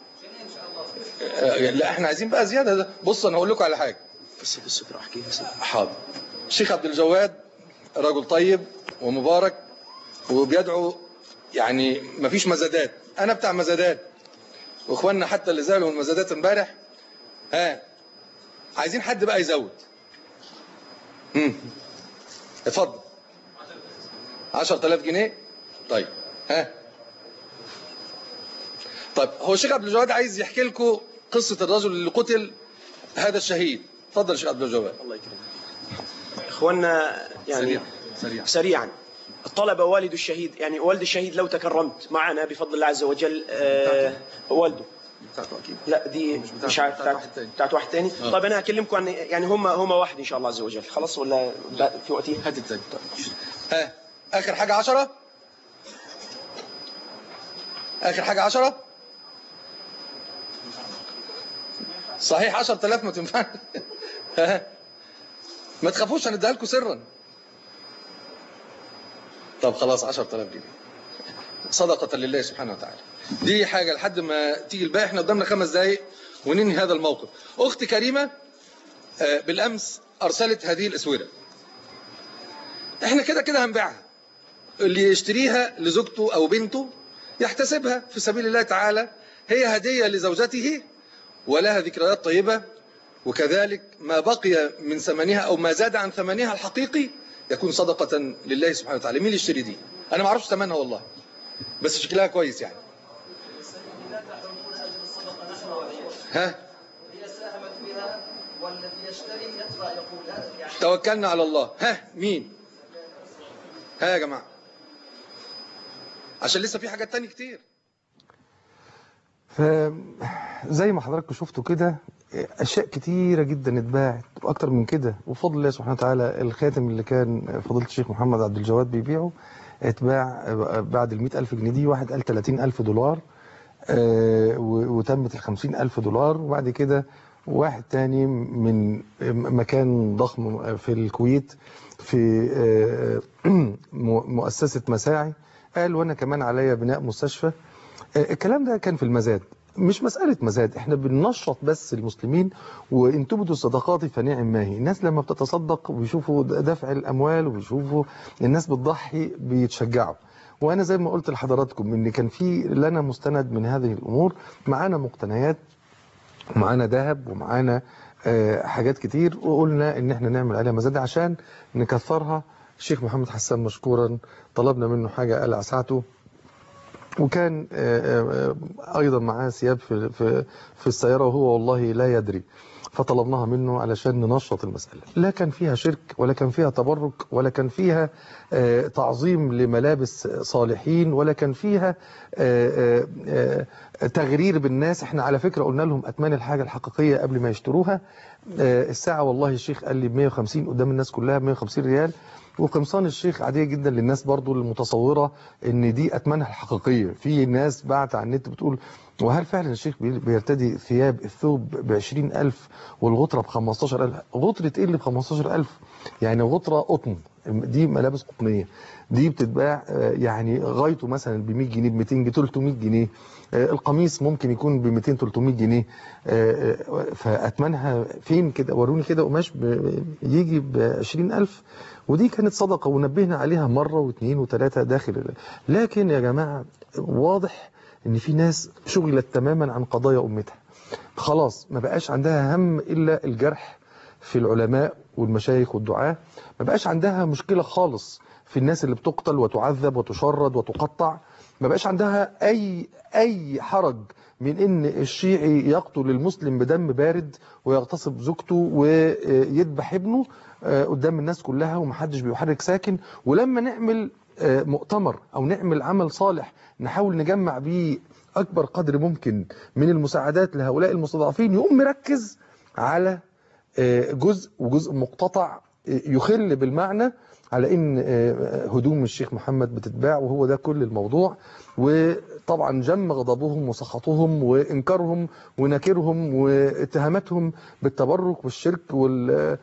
آه، لا احنا عايزين بقى زيادة ده. بص انا هقول لكم على حاجة قصة السترة أحكيها يا سيدي حاضر الشيخ عبد الجواد رجل طيب ومبارك وبيدعو يعني مفيش مزادات انا بتاع مزادات واخواننا حتى اللي زعلوا من المزادات امبارح ها عايزين حد بقى يزود امم اتفضل 10000 جنيه طيب ها طيب هو الشيخ عبد الجواد عايز يحكي لكم قصة الرجل اللي قتل هذا الشهيد اتفضل يا شيخ عبد الجواد الله يكرمك إخواننا يعني سريع سريع سريعا طلب والد الشهيد يعني والد الشهيد لو تكرمت معنا بفضل الله عز وجل آه والده بتاعته اكيد لا دي مش عارف بتاعت واحد تاني بتاعت واحد تاني آه. طيب انا هكلمكم عن يعني هم هم واحد ان شاء الله عز وجل خلاص ولا ب- في وقتي هات التاني ها اخر حاجه 10 اخر حاجه 10 صحيح 10000 ما تنفعش ها ما تخافوش هنديها لكم سرا طب خلاص 10000 جنيه صدقة لله سبحانه وتعالى دي حاجة لحد ما تيجي الباقي احنا قدامنا خمس دقايق وننهي هذا الموقف أختي كريمة آه، بالأمس أرسلت هذه الأسورة احنا كده كده هنبيعها اللي يشتريها لزوجته أو بنته يحتسبها في سبيل الله تعالى هي هدية لزوجته ولها ذكريات طيبة وكذلك ما بقي من ثمنها أو ما زاد عن ثمنها الحقيقي يكون صدقة لله سبحانه وتعالى مين اللي يشتري دي أنا ما اعرفش ثمنها والله بس شكلها كويس يعني ها توكلنا على الله ها مين ها يا جماعة عشان لسه في حاجات تاني كتير فزي ما حضراتكم شفتوا كده اشياء كتيره جدا اتباعت واكتر من كده وبفضل الله سبحانه وتعالى الخاتم اللي كان فضيله الشيخ محمد عبد الجواد بيبيعه اتباع بعد ال ألف جنيه دي واحد قال 30000 دولار آه، و- وتمت ال 50000 دولار وبعد كده واحد تاني من مكان ضخم في الكويت في آه، م- مؤسسة مساعي قال وانا كمان عليا بناء مستشفى آه، الكلام ده كان في المزاد مش مسألة مزاد احنا بننشط بس المسلمين وان تبدوا الصدقات فنعم ما هي الناس لما بتتصدق وبيشوفوا دفع الاموال وبيشوفوا الناس بتضحي بيتشجعوا وانا زي ما قلت لحضراتكم ان كان في لنا مستند من هذه الامور معانا مقتنيات ومعانا ذهب ومعانا آه، حاجات كتير وقلنا ان احنا نعمل عليها مزاد عشان نكثرها الشيخ محمد حسان مشكورا طلبنا منه حاجة قلع ساعته وكان آه، آه، ايضا معاه ثياب في في في السياره وهو والله لا يدري فطلبناها منه علشان ننشط المسألة لا كان فيها شرك ولا كان فيها تبرك ولا كان فيها آه، تعظيم لملابس صالحين ولا كان فيها آه، آه، آه، تغرير بالناس احنا على فكرة قلنا لهم أتمان الحاجة الحقيقية قبل ما يشتروها آه، الساعة والله الشيخ قال لي ب 150 قدام الناس كلها ب 150 ريال وقمصان الشيخ عادية جدا للناس برضو المتصورة ان دي أتمانها الحقيقية في ناس بعت على النت بتقول وهل فعلا الشيخ بي- بيرتدي ثياب الثوب ب 20000 والغطرة ب 15000 غطرة ايه اللي ب 15000 يعني غطرة قطن دي ملابس قطنية دي بتتباع آه، يعني غايته مثلا ب 100 جنيه ب 200 ب 300 جنيه آه، القميص ممكن يكون ب 200 300 جنيه آه، آه، فأتمنها فين كده وروني كده قماش ب- يجي ب 20000 ودي كانت صدقة ونبهنا عليها مرة واثنين وثلاثة داخل لكن يا جماعة واضح ان في ناس شغلت تماما عن قضايا امتها خلاص ما بقاش عندها هم الا الجرح في العلماء والمشايخ والدعاة ما بقاش عندها مشكلة خالص في الناس اللي بتقتل وتعذب وتشرد وتقطع ما بقاش عندها اي اي حرج من ان الشيعي يقتل المسلم بدم بارد ويغتصب زوجته ويذبح ابنه آه، قدام الناس كلها ومحدش بيحرك ساكن ولما نعمل آه، مؤتمر او نعمل عمل صالح نحاول نجمع بيه اكبر قدر ممكن من المساعدات لهؤلاء المستضعفين يقوم مركز على آه، جزء وجزء مقتطع آه، يخل بالمعنى على ان آه، هدوم الشيخ محمد بتتباع وهو ده كل الموضوع وطبعا جم غضبهم وسخطهم وانكارهم ونكرهم واتهاماتهم بالتبرك والشرك وال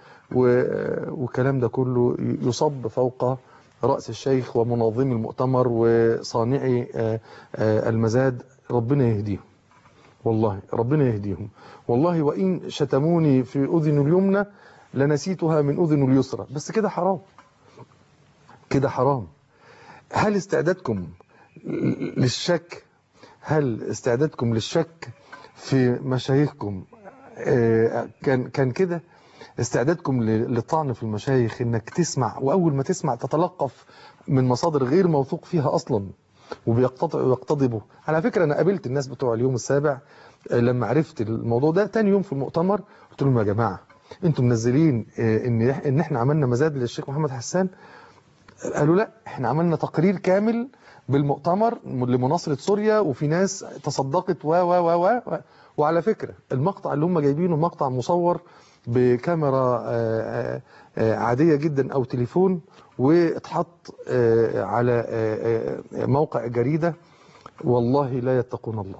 و- والكلام ده كله يصب فوق رأس الشيخ ومنظمي المؤتمر وصانعي آه، آه، المزاد ربنا يهديهم والله ربنا يهديهم والله وإن شتموني في أذن اليمنى لنسيتها من أذن اليسرى بس كده حرام كده حرام هل استعدادكم للشك هل استعدادكم للشك في مشايخكم آه، كان كان كده استعدادكم ل- للطعن في المشايخ انك تسمع واول ما تسمع تتلقف من مصادر غير موثوق فيها اصلا وبيقتض- ويقتضبوا على فكرة انا قابلت الناس بتوع اليوم السابع آه، لما عرفت الموضوع ده تاني يوم في المؤتمر قلت لهم يا جماعة انتم منزلين آه، ان ان احنا عملنا مزاد للشيخ محمد حسان قالوا لا احنا عملنا تقرير كامل بالمؤتمر لمناصرة سوريا وفي ناس تصدقت و و و و وعلى فكرة المقطع اللي هم جايبينه مقطع مصور بكاميرا آه، آه، آه، عادية جدا او تليفون واتحط آه، على آه، آه، موقع جريدة والله لا يتقون الله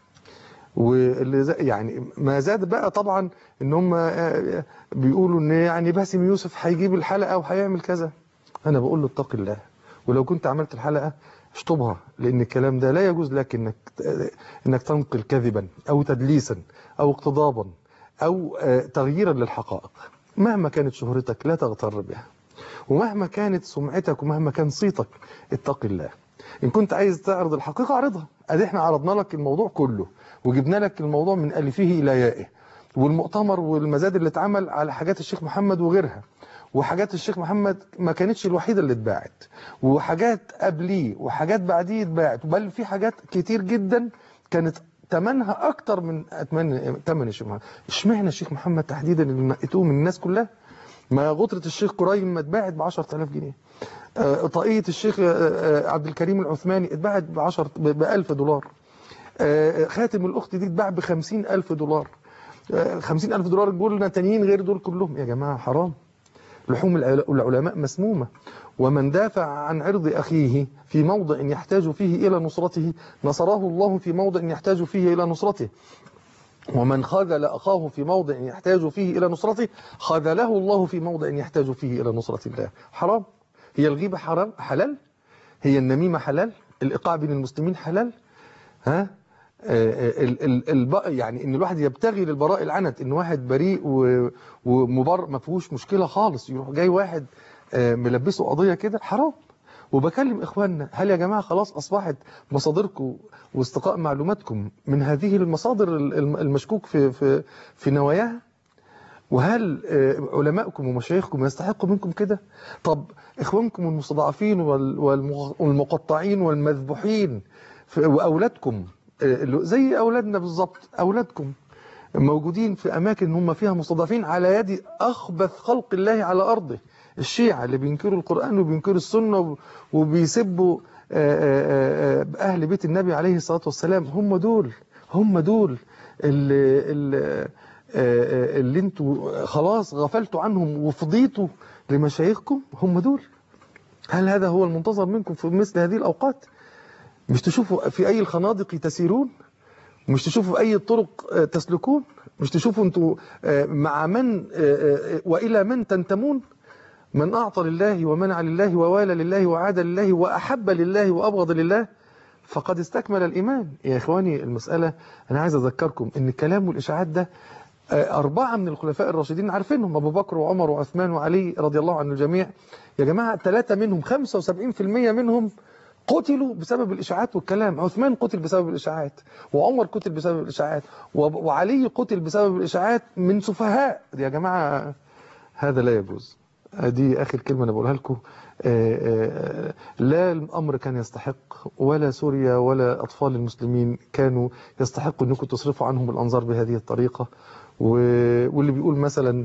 واللي زي- يعني ما زاد بقى طبعا ان هم آه، بيقولوا ان يعني باسم يوسف هيجيب الحلقة وهيعمل كذا انا بقول له اتق الله ولو كنت عملت الحلقة اشطبها لان الكلام ده لا يجوز لك انك انك تنقل كذبا او تدليسا او اقتضابا او آه، تغييرا للحقائق مهما كانت شهرتك لا تغتر بها ومهما كانت سمعتك ومهما كان صيتك اتق الله ان كنت عايز تعرض الحقيقة اعرضها ادي احنا عرضنا لك الموضوع كله وجبنا لك الموضوع من الفه الى يائه والمؤتمر والمزاد اللي اتعمل على حاجات الشيخ محمد وغيرها وحاجات الشيخ محمد ما كانتش الوحيدة اللي اتباعت وحاجات قبليه وحاجات بعديه اتباعت بل في حاجات كتير جدا كانت ثمنها اكتر من ثمن ثمن الشيخ محمد اشمعنى الشيخ محمد تحديدا اللي نقيتوه من الناس كلها ما غطرة الشيخ قريم اتباعت ب 10000 جنيه آه، طاقية الشيخ آه، آه، عبد الكريم العثماني اتباعت ب 10 ب 1000 دولار آه، خاتم الأخت دي اتباع ب 50000 دولار آه، 50000 دولار دول لنا تانيين غير دول كلهم يا جماعة حرام لحوم العل- العلماء مسمومة ومن دافع عن عرض أخيه في موضع يحتاج فيه إلى نصرته نصره الله في موضع يحتاج فيه إلى نصرته ومن خذل أخاه في موضع يحتاج فيه إلى نصرته خذله الله في موضع يحتاج فيه إلى نصرة الله حرام هي الغيبة حرام حلال هي النميمة حلال الإيقاع بين المسلمين حلال ها آه، ال- ال- الب- يعني ان الواحد يبتغي للبراء العنت ان واحد بريء و- ومبرر ما فيهوش مشكله خالص يروح جاي واحد آه، ملبسه قضيه كده حرام وبكلم اخواننا هل يا جماعه خلاص اصبحت مصادركم واستقاء معلوماتكم من هذه المصادر ال- الم- المشكوك في في في نواياها وهل آه، علماءكم ومشايخكم يستحقوا منكم كده طب اخوانكم المستضعفين وال- والمغ- والمقطعين والمذبوحين ف- واولادكم آه، اللي- زي اولادنا بالظبط اولادكم موجودين في اماكن هم فيها مستضعفين على يد اخبث خلق الله على ارضه الشيعة اللي بينكروا القرآن وبينكروا السنة وب- وبيسبوا آه، آه، آه، أهل بيت النبي عليه الصلاة والسلام هم دول هم دول اللي, اللي, آه، اللي انتوا خلاص غفلتوا عنهم وفضيتوا لمشايخكم هم دول هل هذا هو المنتظر منكم في مثل هذه الأوقات مش تشوفوا في أي الخنادق تسيرون مش تشوفوا أي الطرق آه، تسلكون مش تشوفوا انتوا آه، مع من آه، آه، وإلى من تنتمون من أعطى لله ومنع لله ووالى لله وعاد لله وأحب لله وأبغض لله فقد استكمل الإيمان يا إخواني المسألة أنا عايز أذكركم أن كلام والإشاعات ده آه، أربعة من الخلفاء الراشدين عارفينهم أبو بكر وعمر وعثمان وعلي رضي الله عن الجميع يا جماعة ثلاثة منهم 75% منهم قتلوا بسبب الإشاعات والكلام عثمان قتل بسبب الإشاعات وعمر قتل بسبب الإشاعات وب- وعلي قتل بسبب الإشاعات من سفهاء يا جماعة هذا لا يجوز دي آخر كلمة أنا بقولها لكم آه، آه، لا الأمر كان يستحق ولا سوريا ولا أطفال المسلمين كانوا يستحقوا أنكم تصرفوا عنهم الأنظار بهذه الطريقة و- واللي بيقول مثلا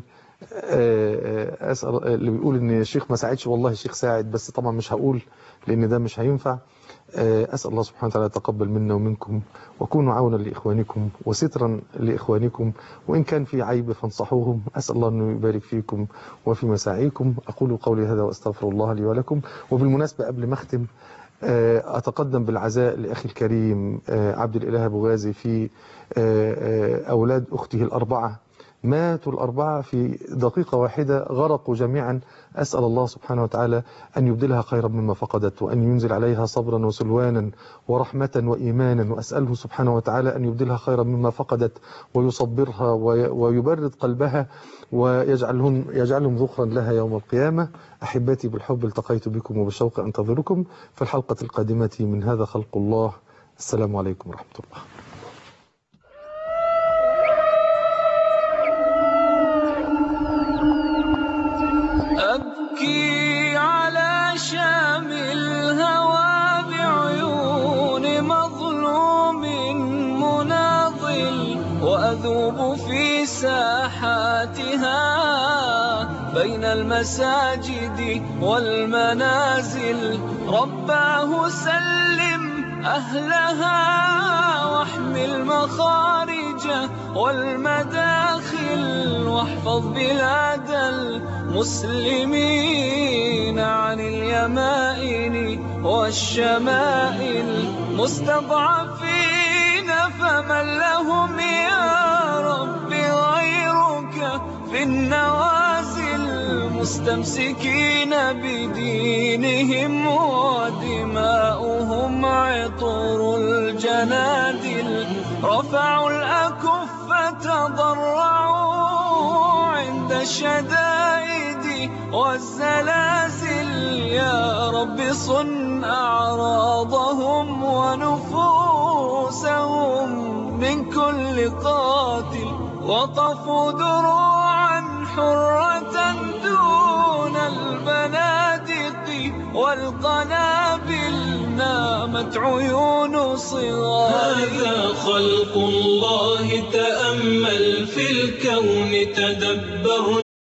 آه، آه، أسأل اللي بيقول ان الشيخ ما ساعدش والله الشيخ ساعد بس طبعا مش هقول لان ده مش هينفع آه، أسأل الله سبحانه وتعالى يتقبل منا ومنكم وكونوا عونا لإخوانكم وسترا لإخوانكم وإن كان في عيب فانصحوهم أسأل الله أنه يبارك فيكم وفي مساعيكم أقول قولي هذا وأستغفر الله لي ولكم وبالمناسبة قبل ما أختم آه، أتقدم بالعزاء لأخي الكريم آه، عبد الإله أبو غازي في آه، آه، أولاد أخته الأربعة ماتوا الأربعة في دقيقة واحدة غرقوا جميعا أسأل الله سبحانه وتعالى أن يبدلها خيرا مما فقدت وأن ينزل عليها صبرا وسلوانا ورحمة وإيمانا وأسأله سبحانه وتعالى أن يبدلها خيرا مما فقدت ويصبرها وي- ويبرد قلبها ويجعلهم يجعلهم ذخرا لها يوم القيامة أحبتي بالحب التقيت بكم وبالشوق أنتظركم في الحلقة القادمة من هذا خلق الله السلام عليكم ورحمة الله أبكي على شام الهوى بعيون مظلوم مناضل وأذوب في ساحاتها بين المساجد والمنازل رباه سلم أهلها واحمي المخارج والمداخل واحفظ بلاد المسلمين عن اليمائن والشمائل مستضعفين فمن لهم يا رب غيرك في النوازل مستمسكين بدينهم ودماؤهم عطر الجنادل رفعوا الأكف تضرعوا عند الشدائد والزلازل يا رب صن أعراضهم ونفوسهم من كل قاتل وطفوا دروعا حرة دون البنادق والقنابل نامت عيون صغار هذا خلق الله تأمل في الكون تدبر